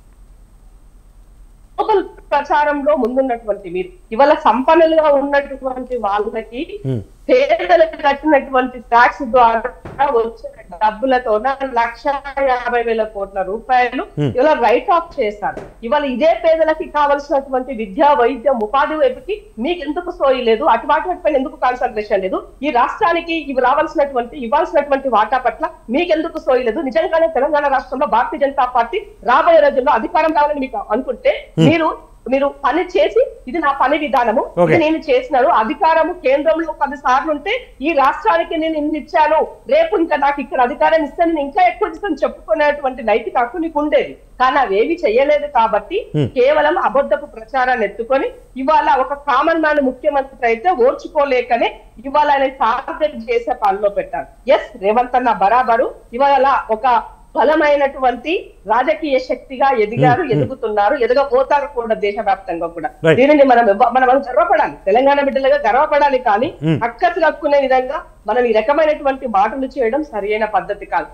Speaker 4: గ్లోబల్ ప్రచారంలో ముందున్నటువంటి మీరు ఇవాళ సంపన్నులుగా ఉన్నటువంటి వాళ్ళకి
Speaker 1: Hmm.
Speaker 4: పేదలకు కట్టినటువంటి ట్యాక్స్ ద్వారా వచ్చిన డబ్బులతో లక్ష యాభై వేల కోట్ల రూపాయలు
Speaker 1: Hmm.
Speaker 4: ఇవాళ రైట్ ఆఫ్ చేశారు ఇవాళ ఇదే పేదలకి కావలసినటువంటి విద్యా వైద్యం ఉపాధి వైపుకి మీకు ఎందుకు సోయి లేదు అటువాటి పైన ఎందుకు కాన్సన్ట్రేషన్ లేదు ఈ రాష్ట్రానికి ఇవి రావాల్సినటువంటి ఇవ్వాల్సినటువంటి వాటా పట్ల మీకెందుకు సోయి లేదు నిజంగానే తెలంగాణ రాష్ట్రంలో భారతీయ జనతా పార్టీ రాబోయే రోజుల్లో అధికారం రావాలని మీకు అనుకుంటే మీరు మీరు పని చేసి ఇది నా పని విధానము
Speaker 1: Okay.
Speaker 4: ఇది నేను చేసినాను అధికారము కేంద్రంలో పది సార్లు ఉంటే ఈ రాష్ట్రానికి నేను ఇన్ని ఇచ్చాను రేపు ఇంకా నాకు ఇక్కడ అధికారం ఇస్తే నేను ఇంకా ఎక్కువ ఇస్తాను చెప్పుకునేటువంటి నైతిక హక్కు నీకు ఉండేది కానీ అవేవి చేయలేదు కాబట్టి
Speaker 1: Hmm.
Speaker 4: కేవలం అబద్ధపు ప్రచారాన్ని ఎత్తుకొని ఇవాళ ఒక కామన్ మ్యాన్ ముఖ్యమంత్రి అయితే ఓర్చుకోలేకనే ఇవాళ ఆయన టార్గెట్ చేసే పనిలో పెట్టారు ఎస్ రేవంత్ అన్న బరాబరు ఇవాళ ఒక బలమైనటువంటి రాజకీయ శక్తిగా ఎదిగారు
Speaker 1: Hmm, hmm.
Speaker 4: ఎదుగుతున్నారు ఎదగబోతారు కూడా దేశవ్యాప్తంగా కూడా
Speaker 1: Right.
Speaker 4: దీనిని మనం ఎవ్వ- మనం మనం గర్వపడాలి తెలంగాణ బిడ్డలుగా గర్వపడాలి కానీ
Speaker 1: Hmm.
Speaker 4: అక్కసు కక్కునే విధంగా మనం ఈ రకమైనటువంటి మాటలు చేయడం సరైన పద్ధతి కాదు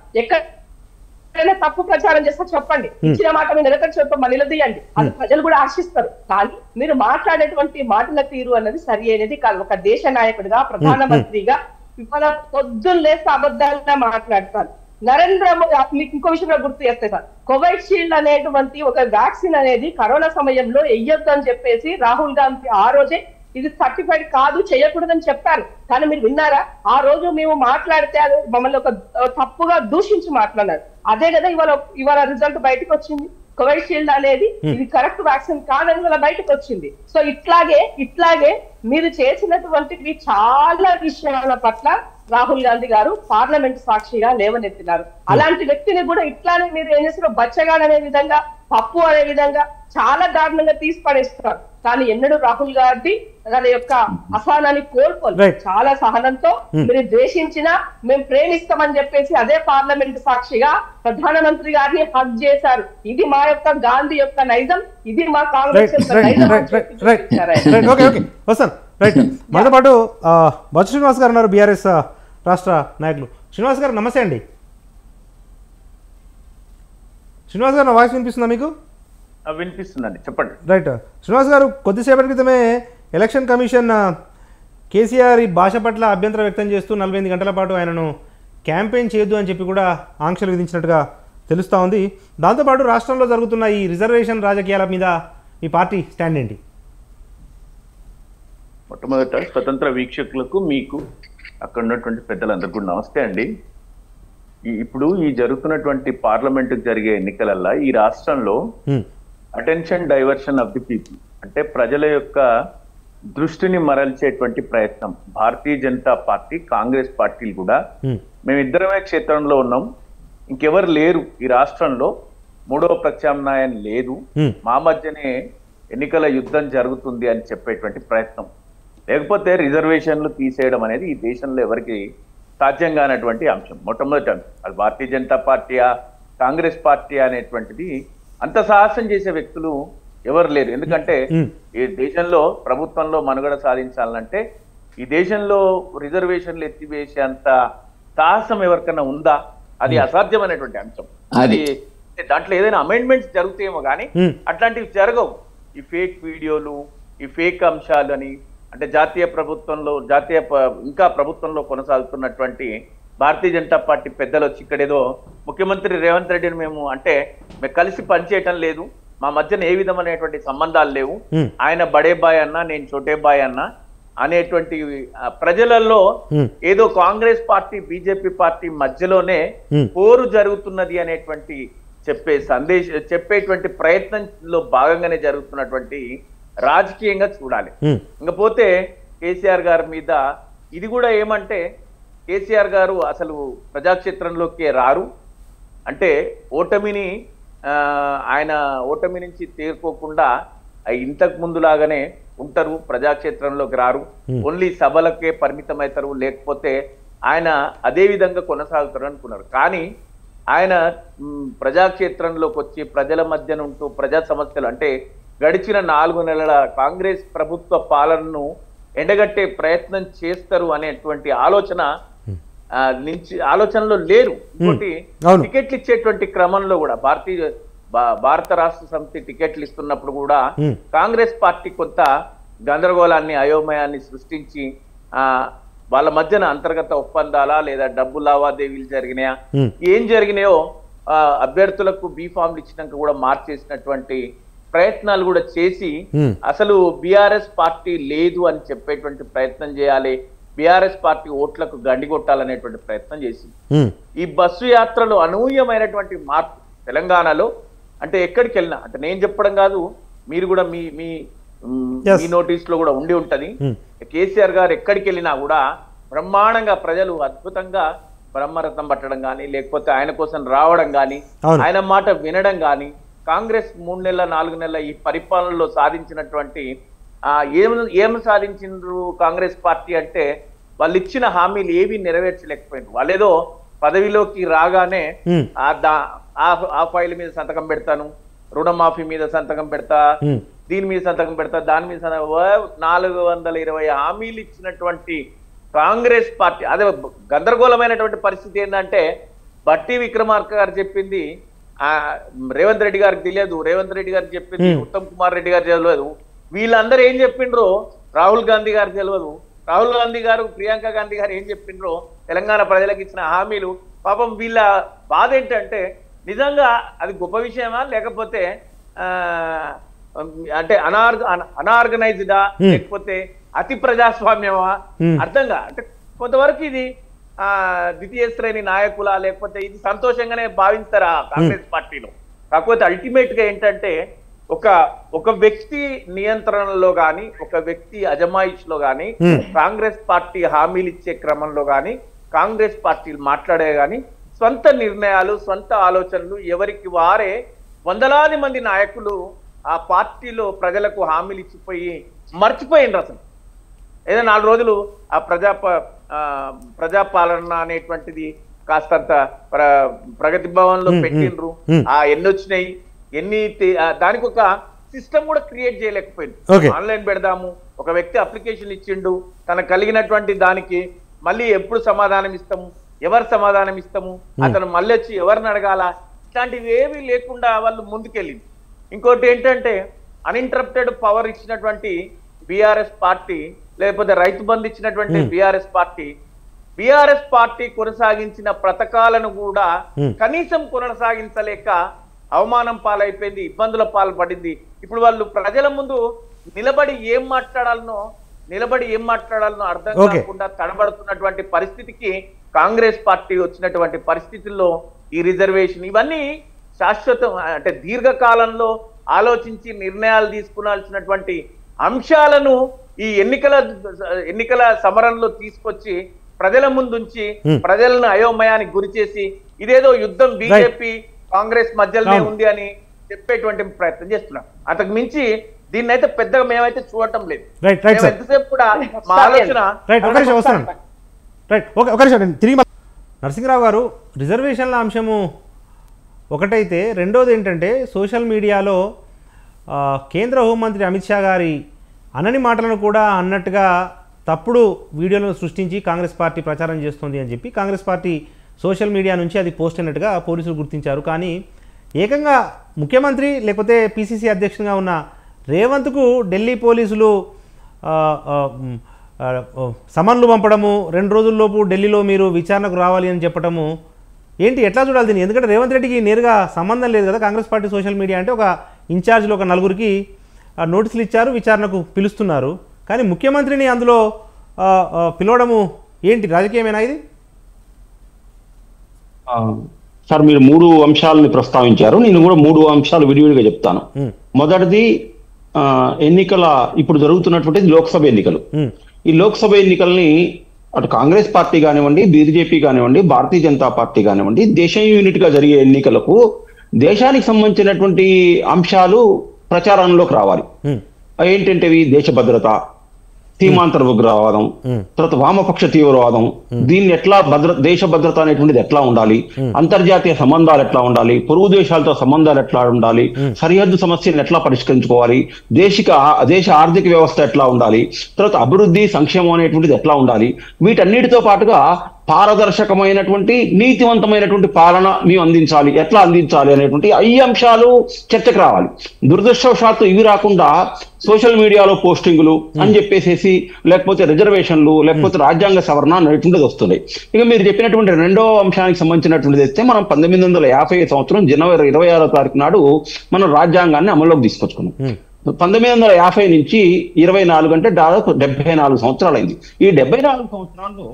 Speaker 4: ఎక్కడైనా తప్పు ప్రచారం చేస్తే చెప్పండి ఇచ్చిన మాట మీరు నిలకడ చెప్ప నిలదీయండి అది ప్రజలు కూడా ఆశిస్తారు కానీ మీరు మాట్లాడేటువంటి మాటల తీరు అన్నది సరి అయినది కాదు ఒక దేశ నాయకుడిగా ప్రధానమంత్రిగా ఇవాళ పొద్దున్న లేస్తే అబద్ధాలుగా మాట్లాడతారు నరేంద్ర మోదీ మీకు ఇంకో విషయంలో గుర్తు చేస్తే సార్ కోవిడ్ షీల్డ్ అనేటువంటి ఒక వ్యాక్సిన్ అనేది కరోనా సమయంలో వెయ్యొద్దు అని చెప్పేసి రాహుల్ గాంధీ ఆ రోజే ఇది సర్టిఫైడ్ కాదు చేయకూడదని చెప్పారు కానీ మీరు విన్నారా ఆ రోజు మేము మాట్లాడితే అది మమ్మల్ని ఒక ఆ, తప్పుగా దూషించి మాట్లాడారు అదే కదా ఇవాళ ఇవాళ రిజల్ట్ బయటకు వచ్చింది కోవిడ్ షీల్డ్ అనేది ఇది కరెక్ట్ వ్యాక్సిన్ కాదని ఇవాళ బయటకు వచ్చింది సో ఇట్లాగే ఇట్లాగే మీరు చేసినటువంటివి చాలా విషయాల పట్ల రాహుల్ గాంధీ గారు పార్లమెంట్ సాక్షిగా లేవనెత్తినారు అలాంటి వ్యక్తిని కూడా ఇట్లానే మీరు ఏం చేస్తారు బచ్చగాడు అనే విధంగా పప్పు అనే విధంగా చాలా దారుణంగా తీసి పడేస్తున్నారు కానీ ఎన్నడూ రాహుల్ గాంధీ తన యొక్క అసహనాన్ని కోల్పోలేదు
Speaker 1: Right.
Speaker 4: చాలా సహనంతో
Speaker 1: Hmm.
Speaker 4: మీరు ద్వేషించినా మేము ప్రేమిస్తామని చెప్పేసి అదే పార్లమెంట్ సాక్షిగా ప్రధానమంత్రి గారిని హక్ చేశారు ఇది మా యొక్క గాంధీ యొక్క నైజం ఇది మా
Speaker 1: రైట్
Speaker 4: కాంగ్రెస్ యొక్క
Speaker 1: రైట్
Speaker 4: నైజం అని
Speaker 1: రైట్ రైట్
Speaker 4: చెప్పి
Speaker 1: రైట్
Speaker 4: చూపించారు ఆయన.
Speaker 1: రైట్ ఓకే ఓకే వస్తాను రైట్ మనతో పాటు ఆ, బొత్స శ్రీనివాస్ గారు ఉన్నారు బీఆర్ఎస్ రాష్ట్ర నాయకులు శ్రీనివాస్ గారు నమస్తే అండి శ్రీనివాస్ గారు నా వాయిస్ వినిపిస్తుందా మీకు
Speaker 5: ఆ, వినిపిస్తుందండి చెప్పండి
Speaker 1: రైట్ శ్రీనివాస్ గారు కొద్దిసేపటి క్రితమే ఎలక్షన్ కమిషన్ ఆ, కేసీఆర్ ఈ భాష పట్ల అభ్యంతరం వ్యక్తం చేస్తూ నలభై ఎనిమిది గంటల పాటు ఆయనను క్యాంపెయిన్ చేయొద్దు అని చెప్పి కూడా ఆంక్షలు విధించినట్టుగా తెలుస్తూ ఉంది దాంతోపాటు రాష్ట్రంలో జరుగుతున్న ఈ రిజర్వేషన్ రాజకీయాల మీద మీ పార్టీ స్టాండ్ ఏంటి
Speaker 5: మొట్టమొదట స్వతంత్ర వీక్షకులకు మీకు అక్కడ ఉన్నటువంటి పెద్దలందరికీ కూడా నమస్తే అండి ఈ- ఇప్పుడు ఈ జరుగుతున్నటువంటి పార్లమెంట్ జరిగే ఎన్నికలల్లా ఈ రాష్ట్రంలో
Speaker 1: hmm.
Speaker 5: Attention diversion of the people అంటే ప్రజల యొక్క దృష్టిని మరల్చేటువంటి ప్రయత్నం భారతీయ జనతా పార్టీ కాంగ్రెస్ పార్టీలు కూడా
Speaker 1: హ్మ్.
Speaker 5: మేమిద్దరమే క్షేత్రంలో ఉన్నాం ఇంకెవరు లేరు ఈ రాష్ట్రంలో మూడవ ప్రత్యామ్నాయం లేదు
Speaker 1: హ్మ్.
Speaker 5: మా మధ్యనే ఎన్నికల యుద్ధం జరుగుతుంది అని చెప్పేటువంటి ప్రయత్నం లేకపోతే రిజర్వేషన్లు తీసేయడం అనేది ఈ దేశంలో ఎవరికి సాధ్యం కానటువంటి అంశం మొట్టమొదటి అంశం అది భారతీయ జనతా పార్టీయా కాంగ్రెస్ పార్టీ అనేటువంటిది అంత సాహసం చేసే వ్యక్తులు ఎవరు లేరు ఎందుకంటే
Speaker 1: మ్మ్.
Speaker 5: ఈ దేశంలో ప్రభుత్వంలో మనుగడ సాధించాలంటే ఈ దేశంలో రిజర్వేషన్లు ఎత్తివేసేంత సాహసం ఎవరికైనా ఉందా అది అసాధ్యమైనటువంటి అంశం
Speaker 3: అది.
Speaker 5: అది దాంట్లో ఏదైనా అమెండ్మెంట్స్ జరుగుతాయేమో కానీ
Speaker 1: మ్మ్.
Speaker 5: అట్లాంటివి జరగవు ఈ ఫేక్ వీడియోలు ఈ ఫేక్ అంశాలు అని అంటే జాతీయ ప్రభుత్వంలో జాతీయ ప- ఇంకా ప్రభుత్వంలో కొనసాగుతున్నటువంటి భారతీయ జనతా పార్టీ పెద్దలు వచ్చి ఇక్కడ ఏదో ముఖ్యమంత్రి రేవంత్ రెడ్డిని మేము అంటే మేము కలిసి పనిచేయటం లేదు మా మధ్యన ఏ విధమైనటువంటి సంబంధాలు లేవు
Speaker 1: మ్మ్.
Speaker 5: ఆయన బడే బాయ్ అన్న నేను చోటే బాయ్ అన్న అనేటువంటి ఆ, ప్రజలలో
Speaker 1: మ్మ్.
Speaker 5: ఏదో కాంగ్రెస్ పార్టీ బీజేపీ పార్టీ మధ్యలోనే
Speaker 1: మ్మ్.
Speaker 5: పోరు జరుగుతున్నది అనేటువంటి చెప్పే సందేశ చెప్పేటువంటి ప్రయత్నంలో భాగంగానే జరుగుతున్నటువంటి రాజకీయంగా చూడాలి
Speaker 1: మ్మ్.
Speaker 5: ఇంకపోతే కేసీఆర్ గారి మీద ఇది కూడా ఏమంటే కేసీఆర్ గారు అసలు ప్రజాక్షేత్రంలోకి రారు అంటే ఓటమిని ఆ, ఆయన ఓటమి నుంచి తేరుకోకుండా ఆ ఇంతకు ముందులాగానే ఉంటారు ప్రజాక్షేత్రంలోకి రారు ఓన్లీ సభలకే పరిమితమవుతారు లేకపోతే ఆయన అదే విధంగా కొనసాగుతారు అనుకున్నారు కానీ ఆయన మ్, ప్రజాక్షేత్రంలోకి వచ్చి ప్రజల మధ్యన ఉంటూ ప్రజా సమస్యలు అంటే గడిచిన నాలుగు నెలల కాంగ్రెస్ ప్రభుత్వ పాలనను ఎండగట్టే ప్రయత్నం చేస్తారు అనేటువంటి ఆలోచన ఆ, నుంచి ఆలోచనలో లేరు ఇంకోటి
Speaker 1: అవును.
Speaker 5: టికెట్లు ఇచ్చేటువంటి క్రమంలో కూడా భారతీయ భా- భారత రాష్ట్ర సమితి టికెట్లు ఇస్తున్నప్పుడు కూడా
Speaker 1: మ్మ్.
Speaker 5: కాంగ్రెస్ పార్టీ కొంత గందరగోళాన్ని అయోమయాన్ని సృష్టించి ఆ వాళ్ళ మధ్యన అంతర్గత ఒప్పందాలా లేదా డబ్బు లావాదేవీలు జరిగినాయా
Speaker 1: మ్మ్.
Speaker 5: ఏం జరిగినాయో ఆ, అభ్యర్థులకు బీ ఫామ్లు ఇచ్చినాక కూడా మార్చేసినటువంటి ప్రయత్నాలు కూడా చేసి
Speaker 1: మ్మ్.
Speaker 5: అసలు బీఆర్ఎస్ పార్టీ లేదు అని చెప్పేటువంటి ప్రయత్నం చేయాలి బీఆర్ఎస్ పార్టీ ఓట్లకు గండి కొట్టాలనేటువంటి ప్రయత్నం చేసింది
Speaker 1: మ్మ్.
Speaker 5: ఈ బస్సు యాత్రలో అనూహ్యమైనటువంటి మార్పు తెలంగాణలో అంటే ఎక్కడికి వెళ్ళినా అంటే నేను చెప్పడం కాదు మీరు కూడా మీ మీ మ్,
Speaker 1: Yes.
Speaker 5: మీ నోటీస్ లో కూడా ఉండి ఉంటది
Speaker 1: Hmm.
Speaker 5: కేసీఆర్ గారు ఎక్కడికి వెళ్ళినా కూడా బ్రహ్మాండంగా ప్రజలు అద్భుతంగా బ్రహ్మరథం పట్టడం కానీ లేకపోతే ఆయన కోసం రావడం కానీ
Speaker 1: అవును.
Speaker 5: ఆయన మాట వినడం కానీ కాంగ్రెస్ మూడు నెలల నాలుగు నెలల ఈ పరిపాలనలో సాధించినటువంటి ఆ ఏం ఏం సాధించిండ్రు కాంగ్రెస్ పార్టీ అంటే వాళ్ళు ఇచ్చిన హామీలు ఏవి నెరవేర్చలేకపోయినారు వాళ్ళేదో పదవిలోకి రాగానే
Speaker 1: మ్మ్.
Speaker 5: ఆ దా- ఆ- ఆ ఫైల్ మీద సంతకం పెడతాను రుణమాఫీ మీద సంతకం పెడతా
Speaker 1: మ్మ్.
Speaker 5: దీని మీద సంతకం పెడతా దాని మీద సంతకం ఓ నాలుగు వందల ఇరవై హామీలు ఇచ్చినటువంటి కాంగ్రెస్ పార్టీ అదే గందరగోళమైనటువంటి పరిస్థితి ఏంటంటే బట్టి విక్రమార్క గారు చెప్పింది ఆ రేవంత్ రెడ్డి గారికి తెలియదు రేవంత్ రెడ్డి గారికి చెప్పింది
Speaker 1: Hmm.
Speaker 5: ఉత్తమ్ కుమార్ రెడ్డి గారికి తెలియదు వీళ్ళందరూ ఏం చెప్పిండ్రో రాహుల్ గాంధీ గారికి తెలియదు రాహుల్ గాంధీ గారు ప్రియాంక గాంధీ గారు ఏం చెప్పిండ్రో తెలంగాణ ప్రజలకు ఇచ్చిన హామీలు పాపం వీళ్ళ బాధ ఏంటంటే నిజంగా అది గొప్ప విషయమా లేకపోతే ఆ అంటే అనార్గ అనార్గనైజ్డా
Speaker 1: Hmm.
Speaker 5: లేకపోతే అతి ప్రజాస్వామ్యమా
Speaker 1: Hmm.
Speaker 5: అర్థంగా అంటే కొంతవరకు ఇది ఆ ద్వితీయ శ్రేణి నాయకుల లేకపోతే ఇది సంతోషంగానే భావిస్తారా కాంగ్రెస్ పార్టీలో కాకపోతే అల్టిమేట్ గా ఏంటంటే ఒక ఒక వ్యక్తి నియంత్రణలో గాని ఒక వ్యక్తి అజమాయిష్ లో గాని
Speaker 1: Hmm.
Speaker 5: కాంగ్రెస్ పార్టీ హామీలు ఇచ్చే క్రమంలో గాని కాంగ్రెస్ పార్టీలు మాట్లాడే గాని స్వంత నిర్ణయాలు స్వంత ఆలోచనలు ఎవరికి వారే వందలాది మంది నాయకులు ఆ పార్టీలో ప్రజలకు హామీలు ఇచ్చిపోయి మర్చిపోయిండ్రు అసలు ఏదో నాలుగు రోజులు ఆ ప్రజా ఆ, ప్రజాపాలన అనేటువంటిది కాస్తంత ప్ర ప్రగతి భవన్ లో
Speaker 1: మ్మ్,
Speaker 5: పెట్టిండ్రు
Speaker 1: మ్మ్.
Speaker 5: ఆ ఎన్ని వచ్చినాయి ఎన్ని తే- ఆ, దానికి ఒక సిస్టమ్ కూడా క్రియేట్ చేయలేకపోయింది
Speaker 1: Okay.
Speaker 5: ఆన్లైన్ పెడదాము ఒక వ్యక్తి అప్లికేషన్ ఇచ్చిండు తనకు కలిగినటువంటి దానికి మళ్ళీ ఎప్పుడు సమాధానం ఇస్తాము ఎవరు సమాధానం ఇస్తాము అతను మళ్ళీ వచ్చి ఎవరిని అడగాల ఇట్లాంటివి ఏమీ లేకుండా వాళ్ళు ముందుకెళ్ళింది ఇంకోటి ఏంటంటే అన్ఇంటరప్టెడ్ పవర్ ఇచ్చినటువంటి బీఆర్ఎస్ పార్టీ లేకపోతే రైతు బంధు ఇచ్చినటువంటి బీఆర్ఎస్ పార్టీ బీఆర్ఎస్ పార్టీ కొనసాగించిన పథకాలను కూడా
Speaker 1: Hmm.
Speaker 5: కనీసం కొనసాగించలేక అవమానం పాలైపోయింది ఇబ్బందుల పాల్పడింది ఇప్పుడు వాళ్ళు ప్రజల ముందు నిలబడి ఏం మాట్లాడాలనో నిలబడి ఏం మాట్లాడాలనో అర్థం
Speaker 1: Okay.
Speaker 5: కాకుండా తడబడుతున్నటువంటి పరిస్థితికి కాంగ్రెస్ పార్టీ వచ్చినటువంటి పరిస్థితుల్లో ఈ రిజర్వేషన్ ఇవన్నీ శాశ్వతం అంటే దీర్ఘకాలంలో ఆలోచించి నిర్ణయాలు తీసుకునాల్సినటువంటి అంశాలను ఈ ఎన్నికల ఎన్నికల సమరంలో తీసుకొచ్చి ప్రజల ముందుంచి
Speaker 1: Hmm.
Speaker 5: ప్రజలను అయోమయానికి గురి చేసి ఇదేదో యుద్ధం బీజేపీ కాంగ్రెస్ మధ్యలోనే
Speaker 1: అవును.
Speaker 5: ఉంది అని చెప్పేటువంటి ప్రయత్నం చేస్తున్నాం అంతకు మించి దీన్ని అయితే పెద్దగా మేమైతే చూడటం లేదు
Speaker 1: Right, right,
Speaker 5: మేము
Speaker 1: sir.
Speaker 5: ఎంతసేపు కూడా మా
Speaker 4: Sorry,
Speaker 5: ఆలోచన
Speaker 1: రైట్ ఒక నిమిషం వస్తున్నాను రైట్ ఓకే ఒక నిమిషం నేను తిరిగి మళ్ళీ- నరసింహరావు గారు రిజర్వేషన్ల అంశము ఒకటైతే రెండోది ఏంటంటే సోషల్ మీడియాలో ఆ, కేంద్ర హోంమంత్రి అమిత్ షా గారి అనని మాటలను కూడా అన్నట్టుగా తప్పుడు వీడియోలను సృష్టించి కాంగ్రెస్ పార్టీ ప్రచారం చేస్తుంది అని చెప్పి కాంగ్రెస్ పార్టీ సోషల్ మీడియా నుంచి అది పోస్ట్ అయినట్టుగా పోలీసులు గుర్తించారు కానీ ఏకంగా ముఖ్యమంత్రి లేకపోతే పిసిసి అధ్యక్షునిగా ఉన్న రేవంత్కు ఢిల్లీ పోలీసులు ఆ, ఆ, మ్, ఆ, ఆ, సమన్లు పంపడము రెండు రోజుల్లోపు ఢిల్లీలో మీరు విచారణకు రావాలి అని చెప్పడము ఏంటి ఎట్లా చూడాలి దీన్ని ఎందుకంటే రేవంత్ రెడ్డికి నేరుగా సంబంధం లేదు కదా కాంగ్రెస్ పార్టీ సోషల్ మీడియా అంటే ఒక ఇన్ఛార్జ్లో ఒక నలుగురికి ఆ, నోటీసులు ఇచ్చారు విచారణకు పిలుస్తున్నారు కానీ ముఖ్యమంత్రిని అందులో ఆ, ఆ, పిలవడము ఏంటి రాజకీయమేనా ఇది
Speaker 2: ఆ, సార్ మీరు మూడు అంశాలని ప్రస్తావించారు నేను కూడా మూడు అంశాలు విడివిడిగా చెప్తాను
Speaker 1: ఉమ్,
Speaker 2: మొదటిది ఆ, ఎన్నికల ఇప్పుడు జరుగుతున్నటువంటిది లోక్సభ ఎన్నికలు
Speaker 1: ఉమ్,
Speaker 2: ఈ లోక్సభ ఎన్నికల్ని అటు కాంగ్రెస్ పార్టీ కానివ్వండి బీజేపీ కానివ్వండి భారతీయ జనతా పార్టీ కానివ్వండి దేశం యూనిట్ గా జరిగే ఎన్నికలకు దేశానికి సంబంధించినటువంటి అంశాలు ప్రచారంలోకి రావాలి
Speaker 1: ఉమ్,
Speaker 2: ఏంటంటే ఇవి దేశ భద్రత సీమాంతర ఉగ్రవాదం
Speaker 1: ఉమ్,
Speaker 2: తర్వాత వామపక్ష తీవ్రవాదం దీన్ని ఎట్లా భద్ర దేశ భద్రత అనేటువంటిది ఎట్లా ఉండాలి అంతర్జాతీయ సంబంధాలు ఎట్లా ఉండాలి పొరుగు దేశాలతో సంబంధాలు ఎట్లా ఉండాలి సరిహద్దు సమస్యలను ఎట్లా పరిష్కరించుకోవాలి దేశిక దేశ ఆర్థిక వ్యవస్థ ఎట్లా ఉండాలి తర్వాత అభివృద్ధి సంక్షేమం అనేటువంటిది ఎట్లా ఉండాలి వీటన్నిటితో పాటుగా పారదర్శకమైనటువంటి నీతివంతమైనటువంటి పాలన మేము అందించాలి ఎట్లా అందించాలి అనేటువంటి ఈ అంశాలు చర్చకు రావాలి దురదృష్టవశాత్తు ఇవి రాకుండా సోషల్ మీడియాలో పోస్టింగులు అని చెప్పేసేసి లేకపోతే రిజర్వేషన్లు లేకపోతే రాజ్యాంగ సవరణ అనేటువంటిది వస్తున్నాయి ఇక మీరు చెప్పినటువంటి రెండో అంశానికి సంబంధించినటువంటిది అయితే మనం పంతొమ్మిది వందల యాభై సంవత్సరం జనవరి ఇరవై ఆరో తారీఖు నాడు మనం రాజ్యాంగాన్ని అమల్లోకి తీసుకొచ్చుకున్నాం
Speaker 1: ఉమ్,
Speaker 2: పంతొమ్మిది వందల యాభై నుంచి ఇరవై నాలుగు అంటే దాదాపు డెబ్బై నాలుగు సంవత్సరాలైంది ఈ డెబ్బై నాలుగు సంవత్సరాల్లో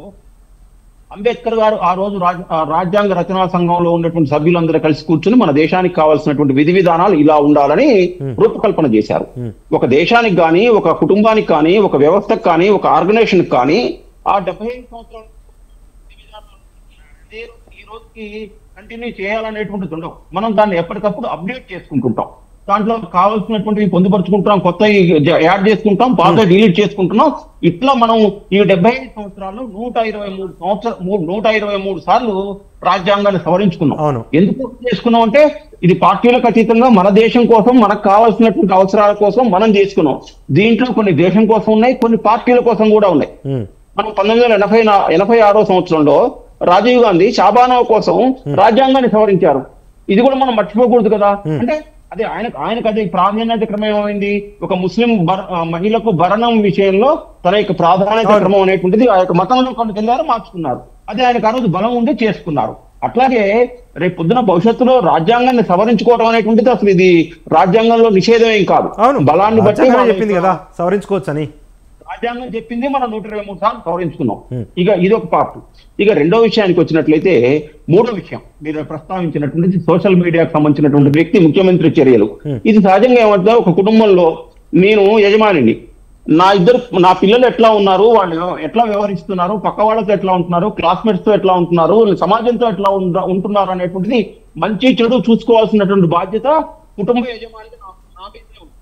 Speaker 2: అంబేద్కర్ గారు ఆ రోజు రాజ్- ఆ రాజ్యాంగ రచనా సంఘంలో ఉన్నటువంటి సభ్యులందరూ కలిసి కూర్చుని మన దేశానికి కావాల్సినటువంటి విధి విధానాలు ఇలా ఉండాలని రూపకల్పన చేశారు
Speaker 1: Hmm.
Speaker 2: ఒక దేశానికి కానీ ఒక కుటుంబానికి కానీ ఒక వ్యవస్థకు కానీ ఒక ఆర్గనైజేషన్ కానీ ఆ డెబ్బై ఐదు సంవత్సరాల విధి విధానాలు ఇదే రోజు- ఈ రోజుకి కంటిన్యూ చేయాలనేటువంటిది ఉండవు మనం దాన్ని ఎప్పటికప్పుడు అప్డేట్ చేసుకుంటుంటాం దాంట్లో కావాల్సినటువంటివి పొందుపరుచుకుంటాం కొత్త యాడ్ చేసుకుంటాం పాత డిలీట్ చేసుకుంటున్నాం ఇట్లా మనం ఈ డెబ్బై ఐదు సంవత్సరాలు నూట ఇరవై మూడు సంవత్సర మూ- నూట ఇరవై మూడు సార్లు రాజ్యాంగాన్ని సవరించుకున్నాం
Speaker 1: అవును.
Speaker 2: ఎందుకు చేసుకున్నాం అంటే ఇది పార్టీలకు అతీతంగా మన దేశం కోసం మనకు కావాల్సినటువంటి అవసరాల కోసం మనం చేసుకున్నాం దీంట్లో కొన్ని దేశం కోసం ఉన్నాయి కొన్ని పార్టీల కోసం కూడా ఉన్నాయి
Speaker 1: ఉమ్,
Speaker 2: మనం పంతొమ్మిది వందల ఎనభై నా- ఎనభై ఆరో సంవత్సరంలో రాజీవ్ గాంధీ షాబానా కోసం రాజ్యాంగాన్ని సవరించారు ఇది కూడా మనం మర్చిపోకూడదు కదా అంటే అదే ఆయనకు ఆయనకు అది ప్రాధాన్యత క్రమం ఏమైంది ఒక ముస్లిం భర- ఆ, మహిళకు భరణం విషయంలో తన యొక్క ప్రాధాన్యత
Speaker 1: అవును.
Speaker 2: క్రమం అనేటువంటిది ఆ యొక్క మతంలో కొన్ని తెల్లారు మార్చుకున్నారు అదే ఆయనకు ఆ రోజు బలం ఉండి చేసుకున్నారు అట్లాగే రేపు పొద్దున భవిష్యత్తులో రాజ్యాంగాన్ని సవరించుకోవడం అనేటువంటిది అసలు ఇది రాజ్యాంగంలో నిషేధం ఏం కాదు
Speaker 1: అవును
Speaker 2: బలాన్ని బట్టి
Speaker 1: రాజ్యాంగమే
Speaker 2: మన
Speaker 1: చెప్పింది
Speaker 2: యొక్క-
Speaker 1: కదా సవరించుకోవచ్చు అని
Speaker 2: రాజ్యాంగం చెప్పింది మనం నూట ఇరవై మూడు సార్లు సవరించుకున్నాం
Speaker 1: Hmm.
Speaker 2: ఇక ఇది ఒక పార్ట్ ఇక రెండో విషయానికి వచ్చినట్లయితే మూడో విషయం మీరు ప్రస్తావించినటువంటి సోషల్ మీడియాకు సంబంధించినటువంటి వ్యక్తి ముఖ్యమంత్రి చర్యలు
Speaker 1: Hmm.
Speaker 2: ఇది సహజంగా ఏమంటే ఒక కుటుంబంలో నేను యజమానిని నా ఇద్దరు నా పిల్లలు ఎట్లా ఉన్నారు వాళ్ళు ఎట్లా వ్యవహరిస్తున్నారు పక్క వాళ్ళతో ఎట్లా ఉంటున్నారు క్లాస్మేట్స్ తో ఎట్లా ఉంటున్నారు సమాజంతో ఎట్లా ఉంట- ఉంటున్నారు అనేటువంటిది మంచి చెడు చూసుకోవాల్సినటువంటి బాధ్యత కుటుంబ యజమానికి నా నా మీదే ఉంది.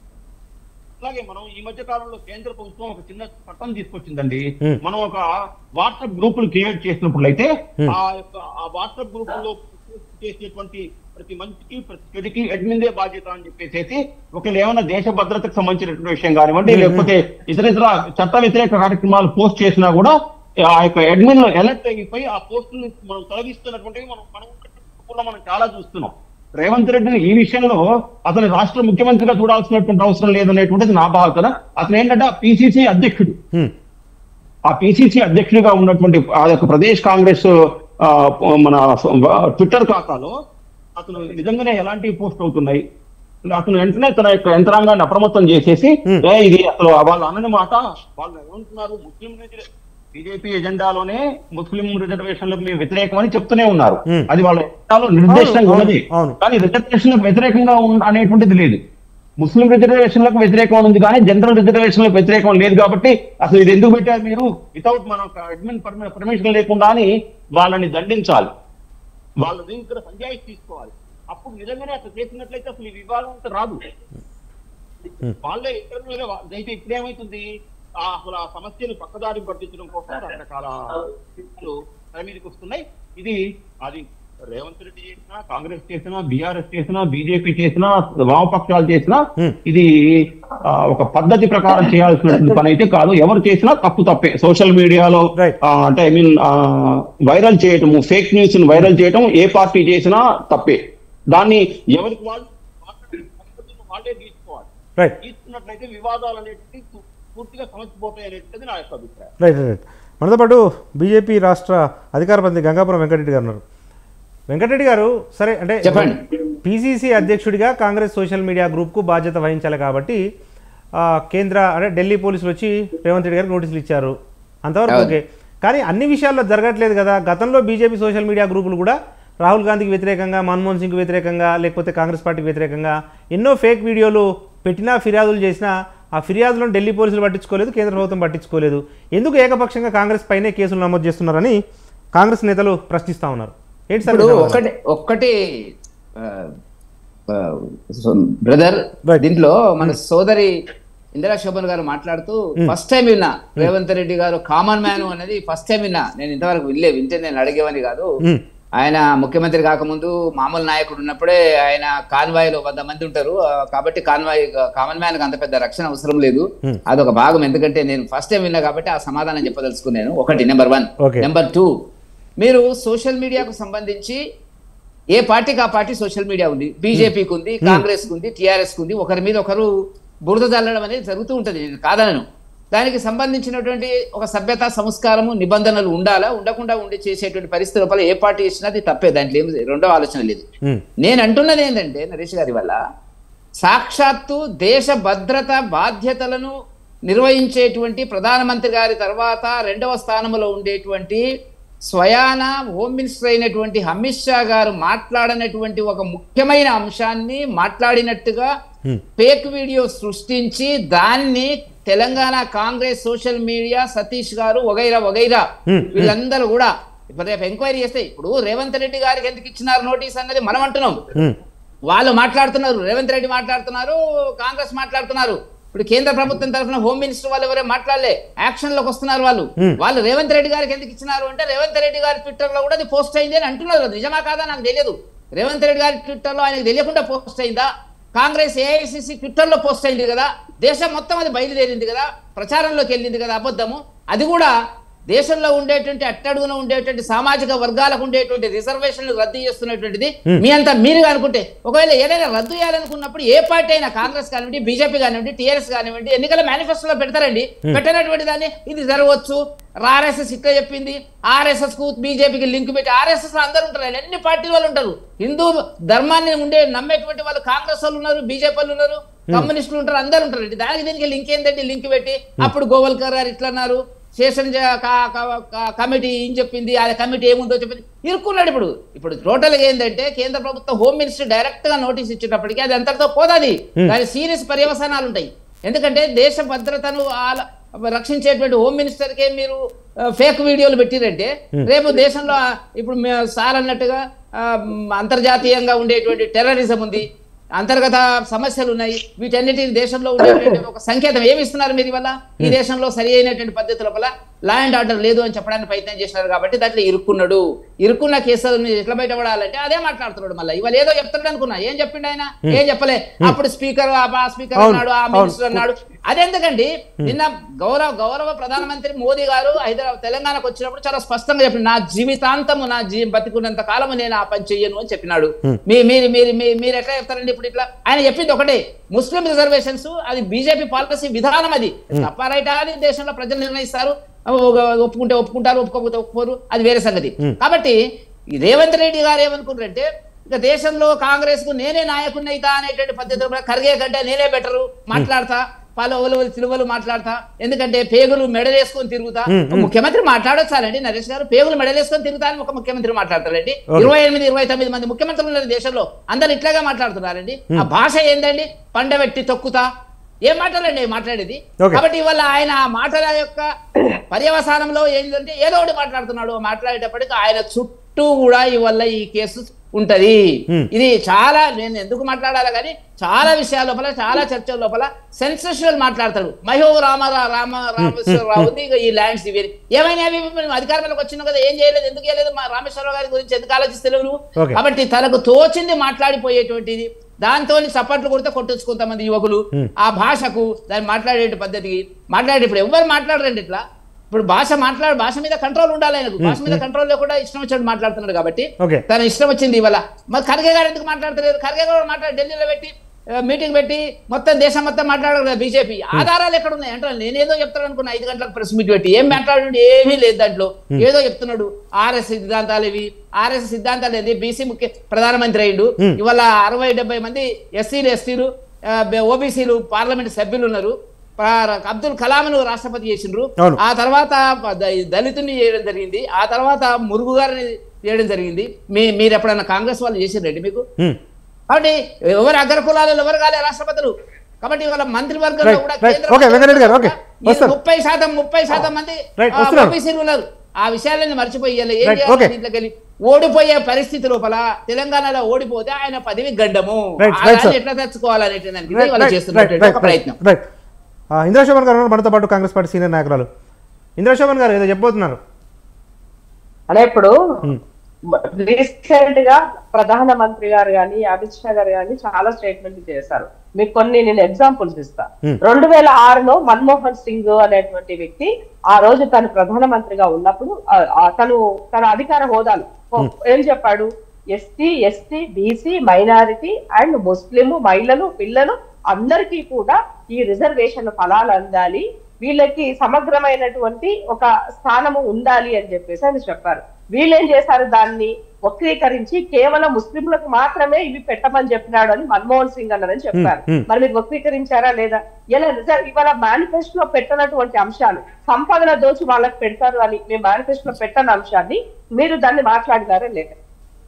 Speaker 2: అలాగే మనం ఈ మధ్య కాలంలో కేంద్ర ప్రభుత్వం ఒక చిన్న చట్టం తీసుకొచ్చిందండి
Speaker 1: Hmm.
Speaker 2: మనం ఒక వాట్సాప్ గ్రూపులు క్రియేట్ చేసినప్పుడు అయితే
Speaker 1: Hmm.
Speaker 2: ఆ యొక్క ఆ వాట్సాప్ గ్రూపుల్లో చేసేటువంటి ప్రతి మంచికి ప్రతి చెడుకి అడ్మిన్దే బాధ్యత అని చెప్పేసి ఒకవేళ ఏమైనా దేశ భద్రతకు సంబంధించినటువంటి విషయం కానివ్వండి
Speaker 1: Hmm.
Speaker 2: లేకపోతే ఇతర ఇతర చట్ట వ్యతిరేక కార్యక్రమాలు పోస్ట్ చేసినా కూడా ఆ యొక్క అడ్మిన్ లో ఎలర్ట్ అయిపోయి ఆ పోస్టులు మనం తొలగిస్తున్నటువంటివి మనం మనం కూడా మనం చాలా చూస్తున్నాం రేవంత్ రెడ్డిని ఈ విషయంలో అతని రాష్ట్ర ముఖ్యమంత్రిగా చూడాల్సినటువంటి అవసరం లేదనేటువంటిది నా భావన అతను ఏంటంటే ఆ పిసిసి అధ్యక్షుడు
Speaker 1: ఉమ్,
Speaker 2: ఆ పిసిసి అధ్యక్షుడిగా ఉన్నటువంటి ఆ యొక్క ప్రదేశ్ కాంగ్రెస్ ఆ, మన ట్విట్టర్ ఖాతాలో అతను నిజంగానే ఎలాంటి పోస్ట్ అవుతున్నాయి అతను వెంటనే తన యొక్క యంత్రాంగాన్ని అప్రమత్తం చేసేసి
Speaker 1: Hmm.
Speaker 2: "ఏ, ఇది అసలు వాళ్ళు అనని మాట వాళ్ళు ఏమంటున్నారు ముస్లిం బీజేపీ ఎజెండాలోనే ముస్లిం రిజర్వేషన్లకు మేము వ్యతిరేకం అని చెప్తూనే ఉన్నారు
Speaker 1: Hmm.
Speaker 2: అది వాళ్ళ ఎజెండాలో నిర్దేశంగా
Speaker 1: అవును,
Speaker 2: ఉన్నది
Speaker 1: అవును.
Speaker 2: కానీ రిజర్వేషన్లకు వ్యతిరేకంగా ఉన్న- అనేటువంటిది లేదు ముస్లిం రిజర్వేషన్లకు వ్యతిరేకం ఉంది కానీ జనరల్ రిజర్వేషన్లకు వ్యతిరేకం లేదు కాబట్టి అసలు ఇది ఎందుకు పెట్టారు మీరు వితౌట్ మన అడ్మిన్ పర్మిషన్ లేకుండా అని వాళ్ళని దండించాలి వాళ్ళ దగ్గర సంజాయిషి తీసుకోవాలి అప్పుడు నిజంగానే అసలు చేసినట్లయితే అసలు ఈ వివాదం అంతా రాదు వాళ్ళే ఇంటర్వ్యూలో అయితే ఇప్పుడు ఏమైతుంది ఆ అసలు ఆ సమస్యను పక్కదారి పట్టించడం కోసం రకరకాల వ్యక్తులు తెర మీదకి వస్తున్నాయి ఇది అది రేవంత్ రెడ్డి చేసినా కాంగ్రెస్ చేసినా బీఆర్ఎస్ చేసినా బీజేపీ చేసినా వామపక్షాలు చేసినా
Speaker 1: Hmm.
Speaker 2: ఇది ఆ, ఒక పద్ధతి ప్రకారం చేయాల్సిన పని అయితే కాదు ఎవరు చేసినా తప్పు తప్పే సోషల్ మీడియాలో
Speaker 1: Right.
Speaker 2: ఆ, అంటే ఐ మీన్ వైరల్ చేయటము ఫేక్ న్యూస్ వైరల్ చేయటం ఏ పార్టీ చేసినా తప్పే దాన్ని ఎవరికి వాళ్ళు పద్ధతులను వాళ్ళే తీసుకోవాలి
Speaker 1: రైట్
Speaker 2: తీసుకున్నట్లయితే వివాదాలు అనేటివి పూ- పూర్తిగా సమసిపోతాయి అనేది నా యొక్క అభిప్రాయం
Speaker 1: రైట్ రైట్ మనతో పాటు బీజేపీ రాష్ట్ర అధికార ప్రతినిధి గంగాపురం వెంకటరెడ్డి గారు ఉన్నారు వెంకటరెడ్డి గారు సరే అంటే
Speaker 3: చెప్పండి.
Speaker 1: పీసీసీ అధ్యక్షుడిగా కాంగ్రెస్ సోషల్ మీడియా గ్రూప్కు బాధ్యత వహించాలి కాబట్టి ఆ, కేంద్ర అంటే ఢిల్లీ పోలీసులు వచ్చి రేవంత్ రెడ్డి గారికి నోటీసులు ఇచ్చారు అంతవరకు
Speaker 3: అవును.
Speaker 1: ఓకే కానీ అన్ని విషయాల్లో జరగట్లేదు కదా గతంలో బీజేపీ సోషల్ మీడియా గ్రూపులు కూడా రాహుల్ గాంధీకి వ్యతిరేకంగా మన్మోహన్ సింగ్ వ్యతిరేకంగా లేకపోతే కాంగ్రెస్ పార్టీకి వ్యతిరేకంగా ఎన్నో ఫేక్ వీడియోలు పెట్టినా ఫిర్యాదులు చేసినా ఆ ఫిర్యాదులను ఢిల్లీ పోలీసులు పట్టించుకోలేదు కేంద్ర ప్రభుత్వం పట్టించుకోలేదు ఎందుకు ఏకపక్షంగా కాంగ్రెస్ పైనే కేసులు నమోదు చేస్తున్నారని కాంగ్రెస్ నేతలు ప్రశ్నిస్తా ఉన్నారు ఏంటి సార్
Speaker 3: ఇప్పుడు
Speaker 1: మీ సమాధానం?
Speaker 3: ఒకటి ఒక్కటి బ్రదర్
Speaker 1: Right.
Speaker 3: దీంట్లో మన సోదరి ఇందిరా శోభన్ గారు మాట్లాడుతూ ఫస్ట్ టైం విన్నా రేవంత్ రెడ్డి గారు కామన్ మ్యాన్ అనేది ఫస్ట్ టైం విన్నా నేను ఇంతవరకు వినలే వింటే నేను అడిగేవని కాదు
Speaker 1: మ్మ్.
Speaker 3: ఆయన ముఖ్యమంత్రి కాకముందు మామూలు నాయకుడు ఉన్నప్పుడే ఆయన కాన్వాయ్లో వంద మంది ఉంటారు ఆ, కాబట్టి కాన్వాయ్ కామన్ మ్యాన్ అంత పెద్ద రక్షణ అవసరం లేదు అదొక భాగం ఎందుకంటే నేను ఫస్ట్ టైం విన్నా కాబట్టి ఆ సమాధానం చెప్పదలుచుకున్నాను ఒకటి number one
Speaker 1: Okay.
Speaker 3: Number two మీరు సోషల్ మీడియాకు సంబంధించి ఏ పార్టీకి ఆ పార్టీ సోషల్ మీడియా ఉంది బీజేపీకి ఉంది కాంగ్రెస్ కు ఉంది టిఆర్ఎస్ కు ఉంది ఒకరి మీద ఒకరు బురద చల్లడం అనేది జరుగుతూ ఉంటది నేను కాదనను దానికి సంబంధించినటువంటి ఒక సభ్యత సంస్కారము నిబంధనలు ఉండాలా ఉండకుండా ఉండి చేసేటువంటి పరిస్థితి లోపల ఏ పార్టీ ఇచ్చినా అది తప్పే దాంట్లో ఏమి రెండో ఆలోచన లేదు
Speaker 1: మ్మ్.
Speaker 3: నేను అంటున్నది ఏంటంటే నరేష్ గారి వల్ల సాక్షాత్తు దేశ భద్రత బాధ్యతలను నిర్వహించేటువంటి ప్రధానమంత్రి గారి తర్వాత రెండవ స్థానంలో ఉండేటువంటి స్వయాన హోమ్ మినిస్టర్ అయినటువంటి అమిత్ షా గారు మాట్లాడినటువంటి ఒక ముఖ్యమైన అంశాన్ని మాట్లాడినట్టుగా ఫేక్ వీడియో సృష్టించి దాన్ని Telangana Congress social media Satish గారు వగైరా వగైరా వీళ్ళందరూ కూడా ఇప్పుడు రేపు ఎంక్వైరీ చేస్తే ఇప్పుడు రేవంత్ రెడ్డి గారికి ఎందుకు ఇచ్చినారు నోటీస్ అన్నది మనం అంటున్నాం
Speaker 1: మ్మ్.
Speaker 3: వాళ్ళు మాట్లాడుతున్నారు రేవంత్ రెడ్డి మాట్లాడుతున్నారు కాంగ్రెస్ మాట్లాడుతున్నారు ఇప్పుడు కేంద్ర ప్రభుత్వం తరఫున హోమ్ మినిస్టర్ వాళ్ళు ఎవరే మాట్లాడలే యాక్షన్ లోకి వస్తున్నారు వాళ్ళు వాళ్ళు రేవంత్ రెడ్డి గారికి ఎందుకు ఇచ్చినారు అంటే రేవంత్ రెడ్డి గారి ట్విట్టర్ లో కూడా అది పోస్ట్ అయింది అని అంటున్నారు అది నిజమా కాదా నాకు తెలియదు రేవంత్ రెడ్డి గారి ట్విట్టర్ లో ఆయనకు తెలియకుండా పోస్ట్ అయిందా కాంగ్రెస్ ఏఐసిసి ట్విట్టర్ లో పోస్ట్ అయింది కదా దేశం మొత్తం అది బయలుదేరింది కదా ప్రచారంలోకి వెళ్ళింది కదా అబద్ధము అది కూడా దేశంలో ఉండేటువంటి అట్టడుగున ఉండేటువంటి సామాజిక వర్గాలకు ఉండేటువంటి రిజర్వేషన్లు రద్దు చేస్తున్నటువంటిది మీ అంతా మీరుగా అనుకుంటే ఒకవేళ ఏదైనా రద్దు చేయాలనుకున్నప్పుడు ఏ పార్టీ అయినా కాంగ్రెస్ కానివ్వండి బీజేపీ కానివ్వండి టీఆర్ఎస్ కానివ్వండి ఎన్నికల మేనిఫెస్టోలో పెడతారండి పెట్టినటువంటి దాన్ని ఇది జరగవచ్చు ఆర్ఎస్ఎస్ ఇట్లా చెప్పింది ఆర్ఎస్ఎస్ కు బీజేపీకి లింక్ పెట్టి ఆర్ఎస్ఎస్ లో అందరూ ఉంటారు అన్ని పార్టీ వాళ్ళు ఉంటారు హిందూ ధర్మాన్ని ఉండే నమ్మేటువంటి వాళ్ళు కాంగ్రెస్ వాళ్ళు ఉన్నారు బీజేపీ వాళ్ళు ఉన్నారు కమ్యూనిస్టులు ఉంటారు అందరూ ఉంటారు దానికి దీనికి లింక్ ఏంటంటే లింక్ పెట్టి అప్పుడు గోవల్కర్ గారు ఇట్లా అన్నారు శేషన్ జ- క- క- క- కమిటీ ఏం చెప్పింది ఆ కమిటీ ఏముందో చెప్పింది ఇరుక్కున్నాడు ఇప్పుడు ఇప్పుడు టోటల్ ఏంటంటే కేంద్ర ప్రభుత్వం హోమ్ మినిస్టర్ డైరెక్ట్ గా నోటీస్ ఇచ్చేటప్పటికి అది అంతటితో పోదాది దాని సీరియస్ పర్యవసానాలు ఉంటాయి ఎందుకంటే దేశ భద్రతను ఆల- రక్షించేటువంటి హోమ్ మినిస్టర్ కే మీరు ఫేక్ వీడియోలు పెట్టిరంటే రేపు దేశంలో ఆ, ఇప్పుడు మే- సార్ అన్నట్టుగా ఆ, మ్, అంతర్జాతీయంగా ఉండేటువంటి టెర్రరిజం ఉంది అంతర్గత సమస్యలు ఉన్నాయి వీటన్నిటిని దేశంలో ఉండేటువంటి ఒక సంకేతం ఏమి ఇస్తున్నారు మీరు వల్ల ఈ దేశంలో సరి అయినటువంటి పద్ధతి లోపల లా అండ్ ఆర్డర్ లేదు అని చెప్పడానికి ప్రయత్నం చేసినారు కాబట్టి దాంట్లో ఇరుక్కున్నాడు ఇరుక్కున్న కేసులను ఎట్లా బయటపడాలంటే అదే మాట్లాడుతున్నాడు మళ్ళీ ఇవాళ ఏదో చెప్తాడు అనుకున్నా ఏం చెప్పిండు ఆయన ఏం చెప్పలే అప్పుడు స్పీకర్ ఆ స్పీకర్
Speaker 1: అవును,
Speaker 3: అన్నాడు ఆ
Speaker 1: అవును.
Speaker 3: మినిస్టర్ అన్నాడు అదెందుకండి నిన్న గౌరవ గౌరవ ప్రధానమంత్రి మోదీ గారు హైదరాబాద్ తెలంగాణకు వచ్చినప్పుడు చాలా స్పష్టంగా చెప్పిండు నా జీవితాంతము నా జీ బతికున్నంత కాలము నేను ఆ పని చెయ్యను అని చెప్పినాడు మీ మీరు మీరు మీ- మీరు ఎట్లా చెప్తారండి ఇప్పుడు ఇట్లా ఆయన చెప్పింది ఒకటే ముస్లిం రిజర్వేషన్స్ అది బీజేపీ పాలసీ విధానం అది తప్ప రైటా అని దేశంలో ప్రజలు నిర్ణయిస్తారు ఒక- ఒప్పుకుంటే ఒప్పుకుంటారు ఒప్పుకోకపోతే ఒప్పుకోరు అది వేరే సంగతి కాబట్టి ఈ రేవంత్ రెడ్డి గారు ఏమనుకున్నారంటే ఇక దేశంలో కాంగ్రెస్ కు నేనే నాయకుడిని అయితా అనేటువంటి పద్ధతిలో ఖర్గే కంటే నేనే బెటరు మాట్లాడతా పలు ఒలువలు తిలువలు మాట్లాడతా ఎందుకంటే పేగులు మెడలేసుకొని తిరుగుతా ముఖ్యమంత్రి మాట్లాడొచ్చాలండి నరేష్ గారు పేగులు మెడలేసుకొని తిరుగుతా అని ఒక ముఖ్యమంత్రి మాట్లాడతారండి ఇరవై ఎనిమిది ఇరవై తొమ్మిది మంది ముఖ్యమంత్రులు ఉన్నారు దేశంలో అందరు ఇట్లాగా మాట్లాడుతున్నారండి ఆ భాష ఏందండి పండబెట్టి తొక్కుతా ఏం మాట్లాడండి మాట్లాడేది
Speaker 1: Okay.
Speaker 3: కాబట్టి ఇవాళ ఆయన ఆ మాటల యొక్క పర్యవసానంలో ఏంటంటే ఏదో ఒకటి మాట్లాడుతున్నాడు మాట్లాడేటప్పటికి ఆయన చుట్టూ చుట్టూ కూడా ఇవల్ల ఈ కేసు ఉంటది
Speaker 1: Hmm.
Speaker 3: ఇది చాలా నేను ఎందుకు మాట్లాడాలి కానీ చాలా విషయాల లోపల చాలా చర్చల లోపల సెన్సేషనల్ మాట్లాడతాడు మహో రామారా రామ రామేశ్వరరావు ఉంది ఇక ఈ ల్యాండ్స్ ఇవి ఏమైనా అవి మేము అధికారంలోకి వచ్చినాం కదా ఏం చేయలేదు ఎందుకు చేయలేదు మా రామేశ్వరరావు గారి గురించి ఎందుకు ఆలోచిస్తలేవు నువ్వు
Speaker 1: Okay.
Speaker 3: కాబట్టి తనకు తోచింది మాట్లాడిపోయేటువంటిది దాంతో చప్పట్లు కొడితే కొట్టొచ్చు కొంతమంది యువకులు ఆ భాషకు దాన్ని మాట్లాడే పద్ధతికి మాట్లాడే ఇప్పుడు ఎవరు మాట్లాడరండి ఇట్లా ఇప్పుడు భాష మాట్లాడు భాష మీద కంట్రోల్ ఉండాలి ఆయనకు భాష మీద కంట్రోల్ లేకుండా ఇష్టం వచ్చినట్టు మాట్లాడుతున్నాడు కాబట్టి
Speaker 1: Okay.
Speaker 3: తన ఇష్టం వచ్చింది ఇవాళ మరి ఖర్గే గారు ఎందుకు మాట్లాడతలేదు ఖర్గే గారు మాట్లాడి ఢిల్లీలో పెట్టి ఆ, మీటింగ్ పెట్టి మొత్తం దేశం మొత్తం మాట్లాడారు కదా బీజేపీ ఆధారాలు ఎక్కడ ఉన్నాయి అంటే నేనేదో చెప్తాను అనుకున్నా ఐదు గంటలకు ప్రెస్ మీట్ పెట్టి ఏం మాట్లాడు ఏమీ లేదు దాంట్లో ఏదో చెప్తున్నాడు ఆర్ఎస్ సిద్ధాంతాలు ఇవి ఆర్ఎస్ సిద్ధాంతాలు ఏంది బీసీ ముఖ్య ప్రధానమంత్రి అయ్యిండు ఇవాళ అరవై డెబ్బై మంది ఎస్సీలు ఎస్టీలు ఓబీసీలు పార్లమెంట్ సభ్యులు ఉన్నారు ప్ర- అబ్దుల్ కలాంను రాష్ట్రపతి చేసిండ్రు
Speaker 1: అవును.
Speaker 3: ఆ తర్వాత ద- దళితుని చేయడం జరిగింది ఆ తర్వాత మురుగు గారిని చేయడం జరిగింది మీ మీరు ఎప్పుడైనా కాంగ్రెస్ వాళ్ళు చేసిండ్రండి మీకు
Speaker 1: ఉమ్.
Speaker 3: కాబట్టి ఎవరు అగ్ర కులాలలో ఎవరు కాలే రాష్ట్రపతులు కాబట్టి వాళ్ళ మంత్రివర్గంలో
Speaker 1: Right,
Speaker 3: కూడా
Speaker 1: right.
Speaker 3: కేంద్ర
Speaker 1: Okay, వెంకటరెడ్డి గారు, okay.
Speaker 3: మీరు
Speaker 1: వస్తాను.
Speaker 3: ముప్పై శాతం ముప్పై శాతం మంది
Speaker 1: Right,
Speaker 3: ఆ,
Speaker 1: వస్తున్నాను.
Speaker 3: ఓబీసీలు ఉన్నారు ఆ విషయాలను మర్చిపోయి ఇవాళ ఏం
Speaker 1: Right,
Speaker 3: చేయాలి
Speaker 1: okay.
Speaker 3: దీంట్లోకి వెళ్ళి ఓడిపోయే పరిస్థితి లోపల తెలంగాణలో ఓడిపోతే ఆయన పదవి గండము
Speaker 1: Right,
Speaker 3: ఆ
Speaker 1: right,
Speaker 3: దాన్ని
Speaker 1: sir.
Speaker 3: ఎట్లా తెచ్చుకోవాలనేది దానికి
Speaker 1: రైట్,
Speaker 3: వాళ్ళు
Speaker 1: రైట్,
Speaker 3: చేస్తున్నటువంటి
Speaker 1: రైట్,
Speaker 3: ఒక ప్రయత్నం
Speaker 1: రైట్. ఆ, ఇంద్రశోభన్ గారు ఉన్నారు మనతో పాటు కాంగ్రెస్ పార్టీ సీనియర్ నాయకురాలు ఇంద్రశోభన్ గారు ఏదో చెప్పబోతున్నారు
Speaker 4: అలా ఇప్పుడు
Speaker 1: ఉమ్.
Speaker 4: రీసెంట్ గా ప్రధానమంత్రి గారు గాని అమిత్ షా గారు గాని చాలా స్టేట్మెంట్ చేశారు మీకు కొన్ని నేను ఎగ్జాంపుల్స్ ఇస్తా
Speaker 1: Hmm.
Speaker 4: రెండు వేల ఆరులో మన్మోహన్ సింగ్ అనేటువంటి వ్యక్తి ఆ రోజు తను ప్రధానమంత్రిగా ఉన్నప్పుడు ఆ- ఆ తను తన అధికార హోదాలు ఓ- ఏం చెప్పాడు ST ST BC minority and Muslim మహిళలు పిల్లలు అందరికీ కూడా ఈ రిజర్వేషన్ ఫలాలు అందాలి వీళ్ళకి సమగ్రమైనటువంటి ఒక స్థానము ఉండాలి అని చెప్పేసి ఆయన చెప్పారు వీళ్ళేం చేశారు దాన్ని వక్రీకరించి కేవలం ముస్లింలకు మాత్రమే ఇవి పెట్టమని చెప్పినాడు అని మన్మోహన్ సింగ్ అన్నారని చెప్పారు
Speaker 1: Hmm, hmm.
Speaker 4: మరి మీరు వక్రీకరించారా లేదా ఇలా రిజర్వ్ ఇవాళ మేనిఫెస్టోలో పెట్టనటువంటి అంశాలు సంపాదన దోచి వాళ్ళకి పెడతారు అని మేము మేనిఫెస్టోలో పెట్టని అంశాన్ని మీరు దాన్ని మాట్లాడినారా లేదా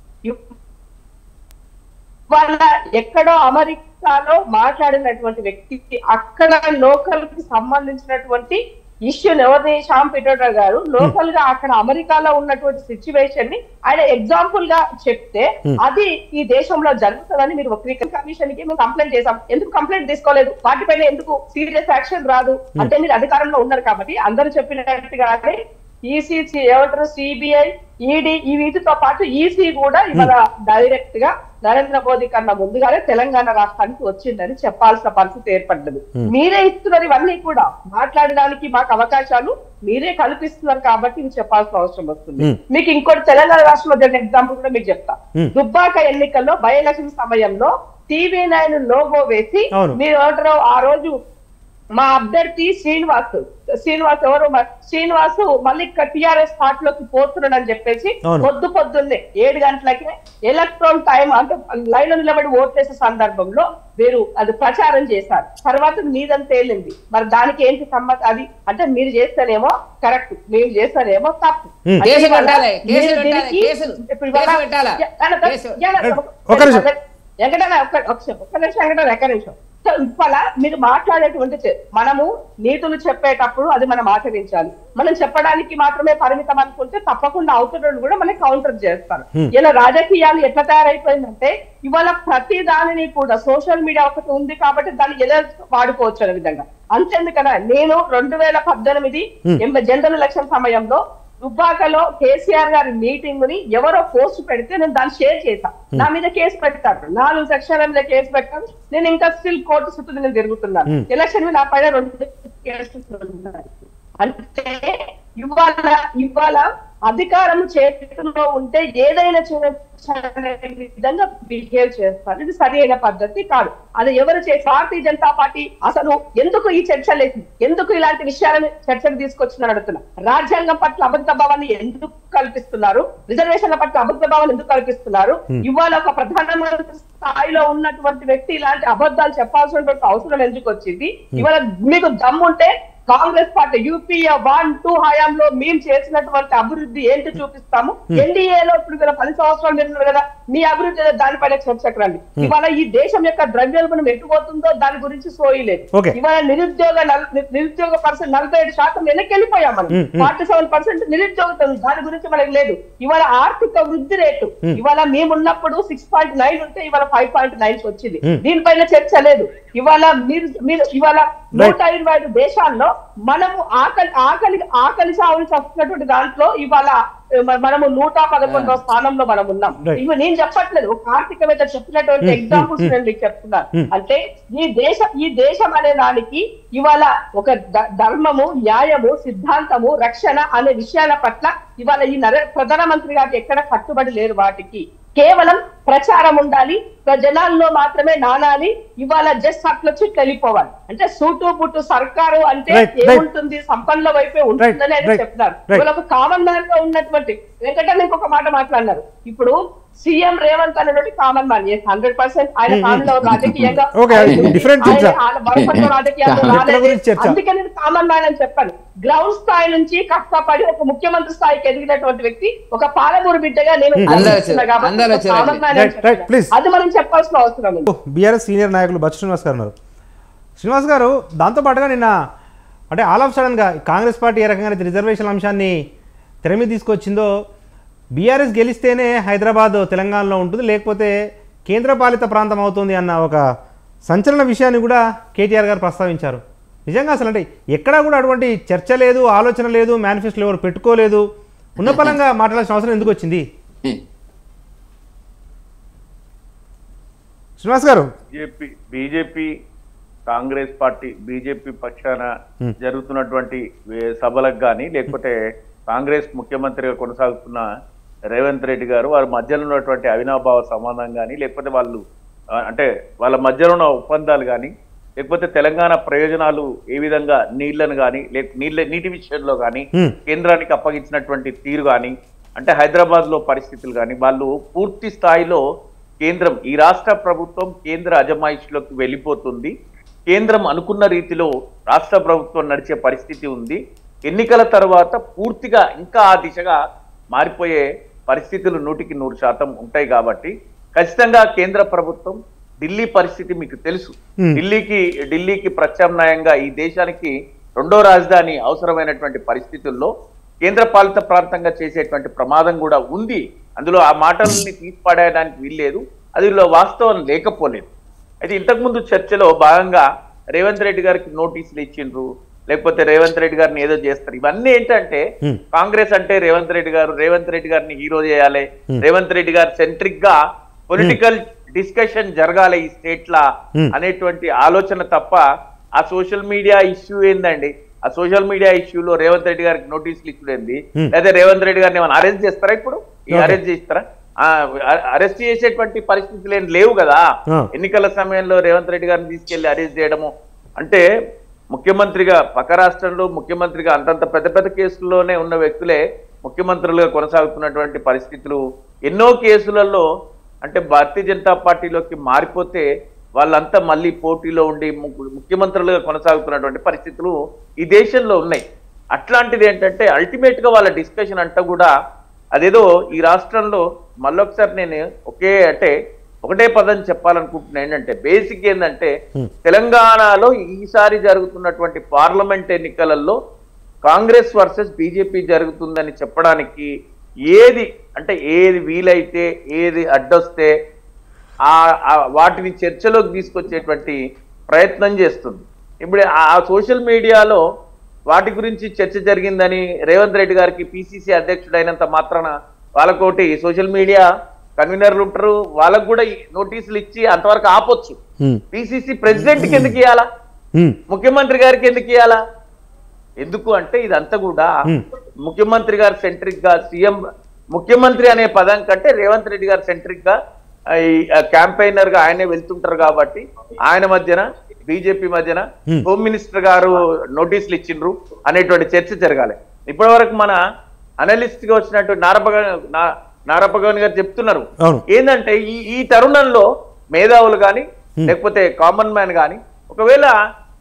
Speaker 4: వాళ్ళ ఎక్కడో అమెరికాలో మాట్లాడినటువంటి వ్యక్తి అక్కడ లోకల్ కి సంబంధించినటువంటి ఇష్యూని ఎవరిని శ్యామ్ పిటోటర్ గారు లోకల్ గా అక్కడ అమెరికాలో ఉన్నటువంటి సిచ్యువేషన్ ని ఆయన ఎగ్జాంపుల్ గా చెప్తే అది ఈ దేశంలో జరుగుతుందని మీరు వక్రీకరణ కమిషన్ కి మేము కంప్లైంట్ చేశాం ఎందుకు కంప్లైంట్ తీసుకోలేదు వాటిపైన ఎందుకు సీరియస్ యాక్షన్ రాదు అంటే మీరు అధికారంలో ఉన్నారు కాబట్టి అందరూ చెప్పినట్టుగానే ఈసీ ఏమంటారు సిబిఐ ఈడీ ఈ వీటితో పాటు ఈసీ కూడా ఇవాళ డైరెక్ట్ గా నరేంద్ర మోదీ కన్నా ముందుగానే తెలంగాణ రాష్ట్రానికి వచ్చిందని చెప్పాల్సిన పరిస్థితి ఏర్పడ్డది మీరే ఇస్తున్నారు ఇవన్నీ కూడా మాట్లాడడానికి మాకు అవకాశాలు మీరే కల్పిస్తున్నారు కాబట్టి ఇది చెప్పాల్సిన అవసరం వస్తుంది
Speaker 1: Hmm.
Speaker 4: మీకు ఇంకోటి తెలంగాణ రాష్ట్రంలో జరిగిన ఎగ్జాంపుల్ కూడా మీకు చెప్తా
Speaker 1: Hmm.
Speaker 4: దుబ్బాక ఎన్నికల్లో బై ఎలక్షన్ సమయంలో టీవీ నైన్ లోగో వేసి
Speaker 1: అవును.
Speaker 4: మీరు ఏమంటారు ఆ రోజు మా అభ్యర్థి శ్రీనివాస్ శ్రీనివాస్ ఎవరు మ- శ్రీనివాస్ మళ్ళీ టిఆర్ఎస్ పార్టీ లోకి పోతున్నాడు అని చెప్పేసి
Speaker 1: అవును.
Speaker 4: పొద్దు పొద్దున్నే ఏడు గంటలకి ఎలక్ట్రాన్ టైం అంటే లైన్ లో నిలబడి ఓట్లేసే సందర్భంలో మీరు అది ప్రచారం చేశారు తర్వాత మీదని తేలింది మరి దానికి ఏంటి సమ్మతి అది అంటే మీరు చేస్తేనేమో కరెక్ట్ మీరు చేస్తేనేమో తప్పు
Speaker 1: Hmm.
Speaker 4: అంటే
Speaker 3: కేసు
Speaker 4: ఇవాళ
Speaker 3: పెట్టాలి, కేసు
Speaker 4: మీరు
Speaker 3: పెట్టాలి,
Speaker 4: దీనికి-
Speaker 3: కేసులు,
Speaker 4: ఇప్పుడు ఇవాళ-
Speaker 3: కేసు పెట్టాలా?
Speaker 4: యా, అన్న,
Speaker 3: కేసు.
Speaker 4: యా, అన్న,
Speaker 1: ఒక్క నిమిషం.
Speaker 4: వెంకటన్న ఒక్క ఒక్క నిమిషం, ఒక్క నిమిషం వెంకటన్న ఒక్క నిమిషం సో ఇవాళ మీరు మాట్లాడేటువంటి చే- మనము నీతులు చెప్పేటప్పుడు అది మనం ఆచరించాలి మనం చెప్పడానికి మాత్రమే పరిమితం అనుకుంటే తప్పకుండా అవుతున్న కూడా మనం కౌంటర్ చేస్తారు ఇలా రాజకీయాలు ఎట్లా తయారైపోయిందంటే ఇవాళ ప్రతి దానిని కూడా సోషల్ మీడియా ఒకటి ఉంది కాబట్టి దాన్ని ఎలా వాడుకోవచ్చు అనే విధంగా అంతేందుకన్నా నేను రెండు వేల పద్దెనిమిది ఎంబ- జనరల్ ఎలక్షన్ సమయంలో దుబ్బాకలో కేసీఆర్ గారి మీటింగ్ ని ఎవరో పోస్ట్ పెడితే నేను దాన్ని షేర్ చేశా నా మీద కేసు పెట్టారు నాలుగు సెక్షన్ల మీద కేసు పెట్టారు నేను ఇంకా స్టిల్ కోర్టు చుట్టూ నేను తిరుగుతున్నాను
Speaker 1: Hmm.
Speaker 4: ఎలక్షన్ మీద నా పైన రెండు కేసులు ఉన్నాయి అంటే ఇవాళ ఇవాళ అధికారం చేతిలో ఉంటే ఏదైనా చేయొచ్చనే విధంగా బిహేవ్ చేస్తారు ఇది సరి అయిన పద్ధతి కాదు అది ఎవరు చే భారతీయ జనతా పార్టీ అసలు ఎందుకు ఈ చర్చలు ఎందుకు ఇలాంటి విషయాలను చర్చకు తీసుకొచ్చిందని అడుగుతున్నా రాజ్యాంగం పట్ల అబద్ధ భావాన్ని ఎందుకు కల్పిస్తున్నారు రిజర్వేషన్ల పట్ల అబద్ధ భావాన్ని ఎందుకు కల్పిస్తున్నారు ఇవాళ ఒక ప్రధానమంత్రి స్థాయిలో ఉన్నటువంటి వ్యక్తి ఇలాంటి అబద్ధాలు చెప్పాల్సినటువంటి అవసరం ఎందుకు వచ్చింది ఇవాళ మీకు దమ్ముంటే Congress party UPA one two హయాంలో మేము చేసినటువంటి అభివృద్ధి ఏంటి చూపిస్తాము ఎన్డీఏలో ఇప్పుడు కదా పది సంవత్సరాలు మీరు ఉన్నారు కదా మీ అభివృద్ధి ఏదో దానిపైన చర్చకు రండి ఇవాళ ఈ దేశం యొక్క ద్రవ్యోల్బణం ఎట్టుపోతుందో దాని గురించి సోయలేదు
Speaker 1: Okay.
Speaker 4: ఇవాళ నిరుద్యోగ నల్- ని- నిరుద్యోగ పర్సెంట్ నలభై ఏడు శాతం వెనక్కి వెళ్ళిపోయాం మనం
Speaker 1: Hmm, hmm.
Speaker 4: Forty seven percent నిరుద్యోగత ఉంది. దాని గురించి మనకి లేదు ఇవాళ ఆర్థిక వృద్ధి రేటు
Speaker 1: Hmm.
Speaker 4: ఇవాళ మేము ఉన్నప్పుడు సిక్స్ పాయింట్ నైన్ ఉంటే ఇవాళ ఫైవ్ పాయింట్ నైన్ వచ్చింది
Speaker 1: Hmm.
Speaker 4: దీనిపైన చర్చ లేదు ఇవాళ మీరు మీరు ఇవాళ నూట ఇరవై ఐదు దేశాల్లో మనము ఆకలి ఆకలి ఆకలి సాగులు చస్తున్నటువంటి దాంట్లో ఇవాళ మ- మనము నూట పదకొండవ స్థానంలో మనం ఉన్నాం
Speaker 1: Right.
Speaker 4: ఇవి నేను చెప్పట్లేదు ఒక ఆర్థికవేత్త చెప్పినటువంటి
Speaker 1: Hmm,
Speaker 4: ఎగ్జాంపుల్స్
Speaker 1: hmm,
Speaker 4: నేను మీకు చెప్తున్నాను
Speaker 1: Hmm.
Speaker 4: అంటే ఈ దేశం ఈ దేశం అనే దానికి ఇవాళ ఒక ద- ధర్మము న్యాయము సిద్ధాంతము రక్షణ అనే విషయాల పట్ల ఇవాళ ఈ నరే ప్రధానమంత్రి గారికి ఎక్కడ కట్టుబడి లేరు వాటికి కేవలం ప్రచారం ఉండాలి ప్ర- జనాల్లో మాత్రమే నానాలి ఇవాళ జస్ట్ అట్లా వచ్చి వెళ్ళిపోవాలి అంటే సూటు బుట్టు సర్కారు అంటే
Speaker 1: Right, right.
Speaker 4: ఏముంటుంది సంపన్నుల వైపే ఉంటుందని ఆయన
Speaker 1: right,
Speaker 4: చెప్తున్నారు
Speaker 1: right.
Speaker 4: ఇవాళ ఒక కామన్ మ్యాన్ గా ఉన్నటువంటి వెంకటన్న ఇంకొక మాట మాట్లాడినారు ఇప్పుడు సీఎం రేవంత్ అనేటువంటి కామన్ మ్యాన్ హండ్రెడ్ పర్సెంట్ ఆయన
Speaker 1: Hmm,
Speaker 4: కాలంలో రాజకీయంగా
Speaker 1: Okay, అది
Speaker 4: ఆయన-
Speaker 1: different
Speaker 4: ఆయన-
Speaker 1: చర్చ.
Speaker 4: ఆయన బలపడ్డ రాజకీయాల్లో
Speaker 1: ఎక్కడ
Speaker 4: రాలేదు.
Speaker 1: గురించి చర్చ?
Speaker 4: అందుకే నేను కామన్ మ్యాన్ అని చెప్పాను గ్రౌండ్ స్థాయి నుంచి కష్టపడి ఒక ముఖ్యమంత్రి స్థాయికి ఎదిగినటువంటి వ్యక్తి ఒక పాలమూరు బిడ్డగా నేను
Speaker 3: అందరూ
Speaker 4: గర్విస్తున్నా
Speaker 3: వచ్చారు.
Speaker 4: కాబట్టి
Speaker 3: అందరూ
Speaker 4: ఒక
Speaker 3: వచ్చారు.
Speaker 4: common man అని
Speaker 1: Right, right,
Speaker 4: చెప్తున్నా.
Speaker 1: please.
Speaker 4: అది మనం చెప్పాల్సిన అవసరం ఉంది
Speaker 1: బీఆర్ఎస్ సీనియర్ నాయకులు బచ్చు శ్రీనివాస్ గారు ఉన్నారు శ్రీనివాస్ గారు దాంతోపాటుగా నిన్న అంటే ఆల్ ఆఫ్ సడన్గా కాంగ్రెస్ పార్టీ ఏ రకంగా అయితే రిజర్వేషన్ అంశాన్ని తెర మీద తీసుకొచ్చిందో బీఆర్ఎస్ గెలిస్తేనే హైదరాబాద్ తెలంగాణలో ఉంటుంది లేకపోతే కేంద్రపాలిత ప్రాంతం అవుతుంది అన్న ఒక సంచలన విషయాన్ని కూడా కేటీఆర్ గారు ప్రస్తావించారు నిజంగా అసలు అంటే ఎక్కడా కూడా అటువంటి చర్చ లేదు ఆలోచన లేదు మేనిఫెస్టోలో ఎవరు పెట్టుకోలేదు ఉన్నపలంగా మాట్లాడాల్సిన అవసరం ఎందుకు వచ్చింది శ్రీనివాస్ గారు
Speaker 5: BJP BJP Congress party BJP పక్షాన
Speaker 1: Hmm.
Speaker 5: జరుగుతున్నటువంటి వే- సభలకు కానీ లేకపోతే కాంగ్రెస్ ముఖ్యమంత్రిగా కొనసాగుతున్న రేవంత్ రెడ్డి గారు వారి మధ్యలో ఉన్నటువంటి అవినాభావ సంబంధం కానీ లేకపోతే వాళ్ళు ఆ, అంటే వాళ్ళ మధ్యలో ఉన్న ఒప్పందాలు కానీ లేకపోతే తెలంగాణ ప్రయోజనాలు ఏ విధంగా నీళ్లను కానీ లేక నీళ్ళ నీటి విషయంలో కానీ
Speaker 1: Hmm.
Speaker 5: కేంద్రానికి అప్పగించినటువంటి తీరు కానీ అంటే హైదరాబాద్ లో పరిస్థితులు కానీ వాళ్ళు పూర్తి స్థాయిలో కేంద్రం ఈ రాష్ట్ర ప్రభుత్వం కేంద్ర అజమాయిషిలోకి వెళ్ళిపోతుంది కేంద్రం అనుకున్న రీతిలో రాష్ట్ర ప్రభుత్వం నడిచే పరిస్థితి ఉంది ఎన్నికల తర్వాత పూర్తిగా ఇంకా ఆ దిశగా మారిపోయే పరిస్థితులు నూటికి నూరు శాతం ఉంటాయి కాబట్టి ఖచ్చితంగా కేంద్ర ప్రభుత్వం ఢిల్లీ పరిస్థితి మీకు తెలుసు
Speaker 1: Hmm.
Speaker 5: ఢిల్లీకి ఢిల్లీకి ప్రత్యామ్నాయంగా ఈ దేశానికి రెండో రాజధాని అవసరమైనటువంటి పరిస్థితుల్లో కేంద్ర పాలిత ప్రాంతంగా చేసేటువంటి ప్రమాదం కూడా ఉంది అందులో ఆ మాటలని తీసిపడేయడానికి వీల్లేదు అది లో వాస్తవం లేకపోలేదు అయితే ఇంతకుముందు చర్చలో భాగంగా రేవంత్ రెడ్డి గారికి నోటీసులు ఇచ్చిండ్రు లేకపోతే రేవంత్ రెడ్డి గారిని ఏదో చేస్తారు ఇవన్నీ ఏంటంటే
Speaker 1: Hmm.
Speaker 5: కాంగ్రెస్ అంటే రేవంత్ రెడ్డి గారు రేవంత్ రెడ్డి గారిని హీరో చేయాలి
Speaker 1: Hmm.
Speaker 5: రేవంత్ రెడ్డి గారు సెంట్రిక్ గా పొలిటికల్ డిస్కషన్ జరగాలి ఈ స్టేట్ లా
Speaker 1: Hmm.
Speaker 5: అనేటువంటి ఆలోచన తప్ప ఆ సోషల్ మీడియా ఇష్యూ ఏందండి ఆ సోషల్ మీడియా ఇష్యూలో రేవంత్ రెడ్డి గారికి నోటీసులు ఇచ్చుడేంది
Speaker 1: Hmm.
Speaker 5: లేదా రేవంత్ రెడ్డి గారిని ఏమైనా అరెస్ట్ చేస్తారా ఇప్పుడు ఈ
Speaker 1: Okay.
Speaker 5: అరెస్ట్ చేస్తారా అరెస్ట్ చేసేటువంటి పరిస్థితులు ఏం లేవు కదా
Speaker 1: Ah.
Speaker 5: ఎన్నికల సమయంలో రేవంత్ రెడ్డి గారిని తీసుకెళ్లి అరెస్ట్ చేయడము అంటే ముఖ్యమంత్రిగా పక్క రాష్ట్రంలో ముఖ్యమంత్రిగా అంతంత పెద్ద పెద్ద కేసుల్లోనే ఉన్న వ్యక్తులే ముఖ్యమంత్రులుగా కొనసాగుతున్నటువంటి పరిస్థితులు ఎన్నో కేసులలో అంటే భారతీయ జనతా పార్టీలోకి మారిపోతే వాళ్ళంతా మళ్ళీ పోటీలో ఉండి ము- ముఖ్యమంత్రులుగా కొనసాగుతున్నటువంటి పరిస్థితులు ఈ దేశంలో ఉన్నాయి అట్లాంటిది ఏంటంటే అల్టిమేట్ గా వాళ్ళ డిస్కషన్ అంతా కూడా అదేదో ఈ రాష్ట్రంలో మళ్ళొకసారి నేను ఒకే అంటే ఒకటే పదం చెప్పాలనుకుంటున్నా ఏంటంటే బేసిక్ ఏంటంటే
Speaker 1: Hmm.
Speaker 5: తెలంగాణలో ఈసారి జరుగుతున్నటువంటి పార్లమెంట్ ఎన్నికలలో కాంగ్రెస్ వర్సెస్ బీజేపీ జరుగుతుందని చెప్పడానికి ఏది అంటే ఏది వీలైతే ఏది అడ్డొస్తే ఆ ఆ వాటిని చర్చలోకి తీసుకొచ్చేటువంటి ప్రయత్నం చేస్తుంది ఇప్పుడు ఆ సోషల్ మీడియాలో వాటి గురించి చర్చ జరిగిందని రేవంత్ రెడ్డి గారికి పిసిసి అధ్యక్షుడైనంత మాత్రాన వాళ్ళకోటి సోషల్ మీడియా కన్వీనర్లు ఉంటారు వాళ్ళకు కూడా ఈ నోటీసులు ఇచ్చి అంతవరకు ఆపొచ్చు
Speaker 1: హ్మ్.
Speaker 5: పిసిసి ప్రెసిడెంట్ కి ఎందుకు ఇవ్వాలా
Speaker 1: హ్మ్.
Speaker 5: ముఖ్యమంత్రి గారికి ఎందుకు ఇవ్వాలా ఎందుకు అంటే ఇదంతా కూడా
Speaker 1: Hmm.
Speaker 5: ముఖ్యమంత్రి గారు సెంట్రిక్ గా సీఎం ముఖ్యమంత్రి అనే పదం కంటే రేవంత్ రెడ్డి గారు సెంట్రిక్ గా ఆ, ఈ క్యాంపెయినర్ గా ఆయనే వెళ్తుంటారు కాబట్టి ఆయన మధ్యన బీజేపీ మధ్యన
Speaker 1: Hmm.
Speaker 5: హోమ్ మినిస్టర్ గారు నోటీసులు ఇచ్చిండ్రు అనేటువంటి చర్చ జరగాలి ఇప్పటి వరకు మన అనలిస్ట్ గా వచ్చినట్టు నారపగన్ నారపగన్ గారు చెప్తున్నారు
Speaker 1: అవును
Speaker 5: ఏంటంటే ఈ ఈ తరుణంలో మేధావులు కానీ
Speaker 1: Hmm.
Speaker 5: లేకపోతే కామన్ మ్యాన్ కానీ ఒకవేళ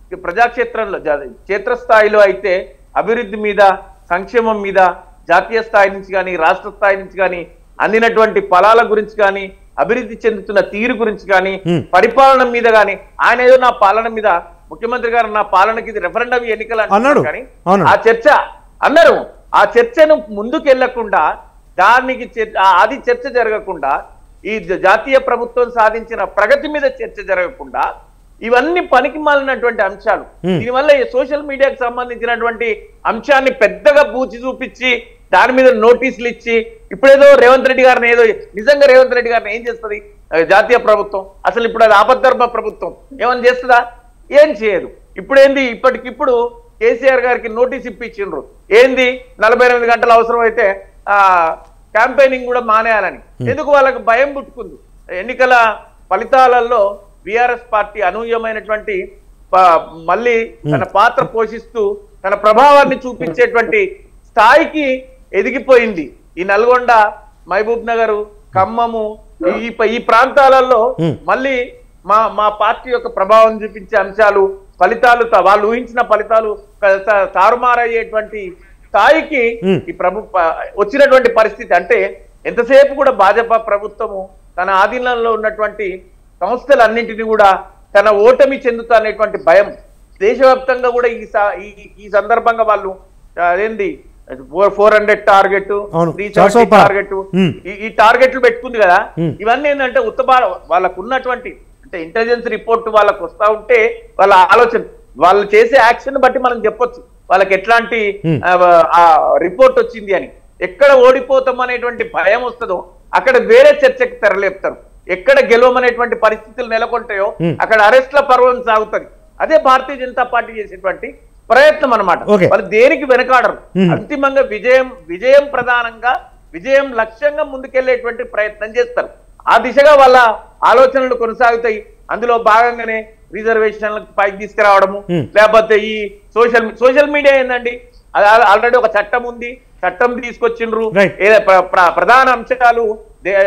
Speaker 5: ప్రజాక్షేత్రంలో జా- క్షేత్రస్థాయిలో అయితే అభివృద్ధి మీద సంక్షేమం మీద జాతీయ స్థాయి నుంచి కానీ రాష్ట్ర స్థాయి నుంచి కానీ అందినటువంటి ఫలాల గురించి కానీ అభివృద్ధి చెందుతున్న తీరు గురించి కానీ
Speaker 1: Hmm.
Speaker 5: పరిపాలన మీద కానీ ఆయన ఏదో నా పాలన మీద ముఖ్యమంత్రి గారు నా పాలనకి ఇది రెఫరెండం ఎన్నికలు అంటున్నారు
Speaker 1: అన్నాడు.
Speaker 5: కానీ
Speaker 1: అవును.
Speaker 5: ఆ చర్చ అన్నారు ఆ చర్చను ముందుకు వెళ్లకుండా దానికి చర్- ఆ- అది చర్చ జరగకుండా ఈ జ- జాతీయ ప్రభుత్వం సాధించిన ప్రగతి మీద చర్చ జరగకుండా ఇవన్నీ పనికి మాలినటువంటి అంశాలు
Speaker 1: Hmm.
Speaker 5: దీనివల్ల ఈ సోషల్ మీడియాకి సంబంధించినటువంటి అంశాన్ని పెద్దగా బూచి చూపించి దాని మీద నోటీసులు ఇచ్చి ఇప్పుడేదో రేవంత్ రెడ్డి గారిని ఏదో నిజంగా రేవంత్ రెడ్డి గారిని ఏం చేస్తుంది ఆ, జాతీయ ప్రభుత్వం అసలు ఇప్పుడు అది ఆపద్ధర్మ ప్రభుత్వం ఏమైనా చేస్తుందా ఏం చేయదు ఇప్పుడు ఏంది ఇప్పటికిప్పుడు కేసీఆర్ గారికి నోటీస్ ఇప్పించిండ్రు ఏంది నలభై ఎనిమిది గంటలు అవసరం అయితే ఆ క్యాంపెయినింగ్ కూడా మానేయాలని ఎందుకు వాళ్ళకి భయం పుట్టుకుంది ఎన్నికల ఫలితాలలో బీఆర్ఎస్ పార్టీ అనూహ్యమైనటువంటి ప- మళ్ళీ తన పాత్ర పోషిస్తూ తన ప్రభావాన్ని చూపించేటువంటి స్థాయికి ఎదిగిపోయింది ఈ నల్గొండ మహబూబ్ నగర్ ఖమ్మము ఈ ఈ ప్రాంతాలలో
Speaker 1: Hmm.
Speaker 5: మళ్ళీ మా మా పార్టీ యొక్క ప్రభావం చూపించే అంశాలు ఫలితాలు త- వాళ్ళు ఊహించిన ఫలితాలు క- త- తారుమారయ్యేటువంటి స్థాయికి
Speaker 1: Hmm.
Speaker 5: ఈ ప్రభు ప- వచ్చినటువంటి పరిస్థితి అంటే ఎంతసేపు కూడా భాజపా ప్రభుత్వము తన ఆధీనంలో ఉన్నటువంటి సంస్థలన్నింటినీ కూడా తన ఓటమి చెందుతా అనేటువంటి భయం దేశవ్యాప్తంగా కూడా ఈ సా- ఈ- ఈ సందర్భంగా వాళ్ళు ఆ, అదేంది ఫోర్ హండ్రెడ్ టార్గెట్
Speaker 1: అవును.
Speaker 5: త్రీ
Speaker 1: చార్సో పార్.
Speaker 5: Target
Speaker 1: Hmm.
Speaker 5: ఈ- ఈ టార్గెట్లు పెట్టుకుంది కదా
Speaker 1: Hmm.
Speaker 5: ఇవన్నీ ఏంటంటే ఉత్తమ వాళ్ళకు ఉన్నటువంటి అంటే ఇంటెలిజెన్స్ రిపోర్ట్ వాళ్ళకు వస్తా ఉంటే వాళ్ళ ఆలోచన వాళ్ళు చేసే యాక్షన్ బట్టి మనం చెప్పొచ్చు వాళ్ళకి ఎట్లాంటి
Speaker 1: Hmm.
Speaker 5: ఆ, ఆ రిపోర్ట్ వచ్చింది అని ఎక్కడ ఓడిపోతాం అనేటువంటి భయం వస్తుందో అక్కడ వేరే చర్చకి తెరలేపుతారు ఎక్కడ గెలవమనేటువంటి పరిస్థితులు నెలకొంటాయో
Speaker 1: Hmm.
Speaker 5: అక్కడ అరెస్ట్ల పర్వం సాగుతుంది అదే భారతీయ జనతా పార్టీ చేసేటువంటి ప్రయత్నం అనమాట
Speaker 1: Okay.
Speaker 5: వాళ్ళు దేనికి వెనకాడరు
Speaker 1: Hmm.
Speaker 5: అంతిమంగా విజయం విజయం ప్రధానంగా విజయం లక్ష్యంగా ముందుకెళ్లేటువంటి ప్రయత్నం చేస్తారు ఆ దిశగా వాళ్ళ ఆలోచనలు కొనసాగుతాయి అందులో భాగంగానే రిజర్వేషన్లకు పైకి తీసుకురావడము
Speaker 1: Hmm.
Speaker 5: లేకపోతే ఈ సోషల్ సోషల్ మీడియా ఏందండి అది ఆల్రెడీ ఒక చట్టం ఉంది చట్టం తీసుకొచ్చిండ్రు
Speaker 1: Right.
Speaker 5: ఏదో ప్ర- ప్ర- ప్రధాన అంశాలు దే-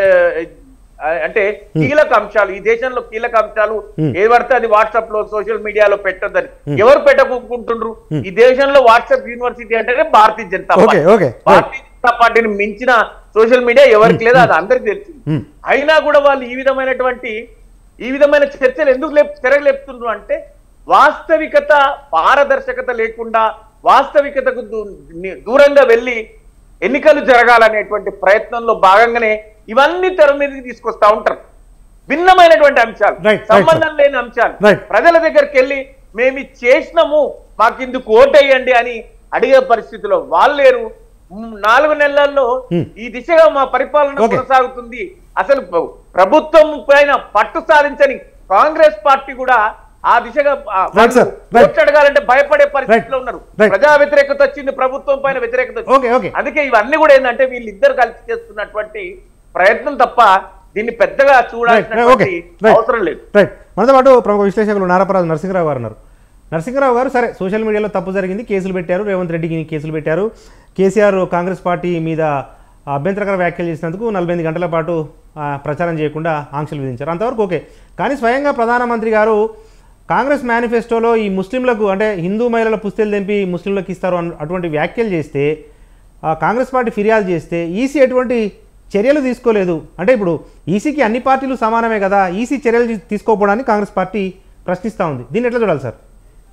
Speaker 5: ఆ, అంటే కీలక అంశాలు ఈ దేశంలో కీలక అంశాలు
Speaker 1: Hmm.
Speaker 5: ఏది పడితే అది వాట్సాప్ లో సోషల్ మీడియాలో పెట్టొద్దని ఎవరు పెట్టకుంటుండ్రు
Speaker 1: Hmm.
Speaker 5: ఈ దేశంలో వాట్సాప్ యూనివర్సిటీ అంటేనే Bharatiya Janata
Speaker 1: Okay,
Speaker 5: party
Speaker 1: okay, right.
Speaker 5: Bharatiya Janata పార్టీని మించిన సోషల్ మీడియా ఎవరికి లేదు అది అందరికి తెలిసింది
Speaker 1: Hmm.
Speaker 5: అయినా కూడా వాళ్ళు ఈ విధమైనటువంటి ఈ విధమైన చర్చలు ఎందుకు లేపు తెరలేపుతుండ్రు అంటే వాస్తవికత పారదర్శకత లేకుండా వాస్తవికతకు దూ- ని- దూరంగా వెళ్ళి ఎన్నికలు జరగాలనేటువంటి ప్రయత్నంలో భాగంగానే ఇవన్నీ తెర మీదకి తీసుకొస్తా ఉంటారు భిన్నమైనటువంటి అంశాలు
Speaker 1: Right, right,
Speaker 5: సంబంధం లేని అంశాలు
Speaker 1: Right.
Speaker 5: ప్రజల దగ్గరికి వెళ్ళి మేము ఇది చేసినాము మాకు ఇందుకు ఓటేయండి అని అడిగే పరిస్థితిలో వాళ్ళు లేరు మ్, నాలుగు నెలల్లో
Speaker 1: Hmm.
Speaker 5: ఈ దిశగా మా పరిపాలన
Speaker 1: Okay.
Speaker 5: కొనసాగుతుంది అసలు ప్ర- ప్రభుత్వం పైన పట్టు సాధించని కాంగ్రెస్ పార్టీ కూడా ఆ దిశగా ఆ,
Speaker 1: Right, sir.
Speaker 5: వాళ్ళు
Speaker 1: Right.
Speaker 5: ఓట్లు అడగాలంటే భయపడే పరిస్థితిలో ఉన్నారు
Speaker 1: Right.
Speaker 5: ప్రజా వ్యతిరేకత వచ్చింది ప్రభుత్వం పైన వ్యతిరేకత వచ్చింది.
Speaker 1: ఓకే ఓకే
Speaker 5: అందుకే ఇవన్నీ కూడా ఏంటంటే వీళ్ళిద్దరు కలిసి చేస్తున్నటువంటి ప్రయత్నం తప్ప దీన్ని పెద్దగా
Speaker 1: రైట్ ఓకే
Speaker 5: చూడాల్సినటువంటి
Speaker 1: రైట్
Speaker 5: అవసరం లేదు
Speaker 1: రైట్ మనతో పాటు ప్రముఖ విశ్లేషకులు నారపరాజు నరసింహరావు గారు ఉన్నారు నరసింహరావు గారు సరే సోషల్ మీడియాలో తప్పు జరిగింది కేసులు పెట్టారు రేవంత్ రెడ్డికి కేసులు పెట్టారు కేసీఆర్ కాంగ్రెస్ పార్టీ మీద అభ్యంతరకర వ్యాఖ్యలు చేసినందుకు నలభై ఎనిమిది గంటల పాటు ఆ, ప్రచారం చేయకుండా ఆంక్షలు విధించారు అంతవరకు ఓకే కానీ స్వయంగా ప్రధానమంత్రి గారు కాంగ్రెస్ మేనిఫెస్టోలో ఈ ముస్లింలకు అంటే హిందూ మహిళల పుస్తలు తెంపి ముస్లింలకు ఇస్తారు అన్న అటువంటి వ్యాఖ్యలు చేస్తే ఆ, కాంగ్రెస్ పార్టీ ఫిర్యాదు చేస్తే ఈసీ ఎటువంటి చర్యలు తీసుకోలేదు అంటే ఇప్పుడు ఈసీకి అన్ని పార్టీలు సమానమే కదా ఈసీ చర్యలు తీ- తీసుకోకపోవడానికి కాంగ్రెస్ పార్టీ ప్రశ్నిస్తూ ఉంది దీన్ని ఎట్లా చూడాలి సార్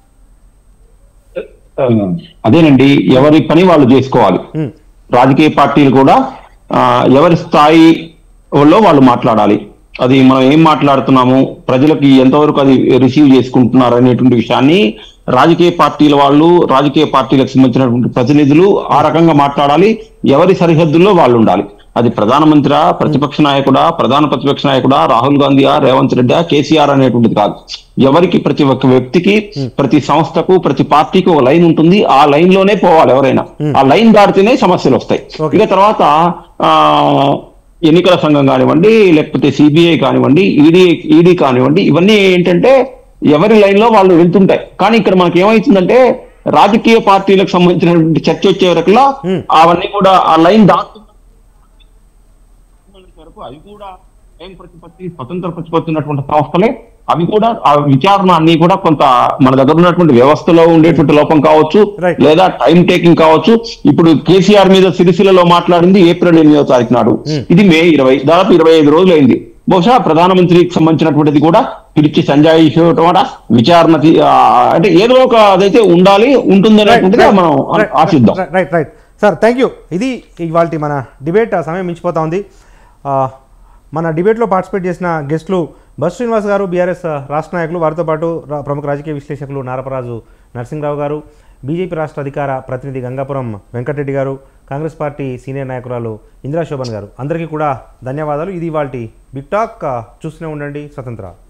Speaker 6: ఆ, అదేనండి ఎవరి పని వాళ్ళు చేసుకోవాలి
Speaker 1: ఉమ్,
Speaker 6: రాజకీయ పార్టీలు కూడా ఆ, ఎవరి స్థాయిలో వాళ్ళు మాట్లాడాలి అది మనం ఏం మాట్లాడుతున్నాము ప్రజలకి ఎంతవరకు అది రిసీవ్ చేసుకుంటున్నారు అనేటువంటి విషయాన్ని రాజకీయ పార్టీల వాళ్ళు రాజకీయ పార్టీలకు సంబంధించినటువంటి ప్రతినిధులు ఆ రకంగా మాట్లాడాలి ఎవరి సరిహద్దుల్లో వాళ్ళు ఉండాలి అది ప్రధానమంత్రి ప్రతిపక్ష నాయకుడా ప్రధాన ప్రతిపక్ష నాయకుడా రాహుల్ గాంధీయా రేవంత్ రెడ్డి కేసీఆర్ అనేటువంటిది కాదు ఎవరికి ప్రతి ఒక్క వ్యక్తికి ప్రతి సంస్థకు ప్రతి పార్టీకి ఒక లైన్ ఉంటుంది ఆ లైన్ లోనే పోవాలి ఎవరైనా ఆ లైన్ దాటితేనే సమస్యలు వస్తాయి
Speaker 1: Okay.
Speaker 6: ఇక తర్వాత ఆ ఎన్నికల సంఘం కానివ్వండి లేకపోతే సిబిఐ కానివ్వండి ఈడీ ఈడీ కానివ్వండి ఇవన్నీ ఏంటంటే ఎవరి లైన్ లో వాళ్ళు వెళ్తుంటాయి కానీ ఇక్కడ మనకి ఏమైతుందంటే రాజకీయ పార్టీలకు సంబంధించినటువంటి చర్చ వచ్చే వరకులా
Speaker 1: Hmm.
Speaker 6: అవన్నీ కూడా ఆ లైన్ దాటుతున్న వరకు అవి కూడా స్వయం ప్రతిపత్తి స్వతంత్ర ప్రతిపత్తి ఉన్నటువంటి సంస్థలే అవి కూడా ఆ విచారణ అన్ని కూడా కొంత మన దగ్గర ఉన్నటువంటి వ్యవస్థలో ఉండేటువంటి లోపం కావచ్చు
Speaker 1: Right.
Speaker 6: లేదా టైం టేకింగ్ కావచ్చు ఇప్పుడు కేసీఆర్ మీద సిరిసిల్లలో మాట్లాడింది ఏప్రిల్ ఎనిమిదో తారీఖు నాడు ఇది మే ఇరవై దాదాపు ఇరవై ఐదు రోజులు అయింది బహుశా ప్రధానమంత్రికి సంబంధించినటువంటిది కూడా పిలిచి సంజాయి ఇవ్వటం విచారణ తీ- ఆ, అంటే ఏదో ఒక అదైతే ఉండాలి ఉంటుంది అనేటువంటిది మనం ఆ- ఆశిద్దాం
Speaker 1: right right right sir thank you ఇది ఇవాళ మన డిబేట్ ఆ సమయం మించిపోతా ఉంది ఆ, మన డిబేట్లో పార్టిసిపేట్ చేసిన గెస్టులు బస్ శ్రీనివాస్ గారు బీఆర్ఎస్ రాష్ట్ర నాయకులు వారితో పాటు రా- ప్రముఖ రాజకీయ విశ్లేషకులు నారపరాజు నరసింహరావు గారు బీజేపీ రాష్ట్ర అధికార ప్రతినిధి గంగాపురం వెంకటరెడ్డి గారు కాంగ్రెస్ పార్టీ సీనియర్ నాయకురాలు ఇందిరా శోభన్ గారు అందరికీ కూడా ధన్యవాదాలు ఇది ఇవాళ బిగ్ టాక్ ఆ, చూస్తూనే ఉండండి స్వతంత్ర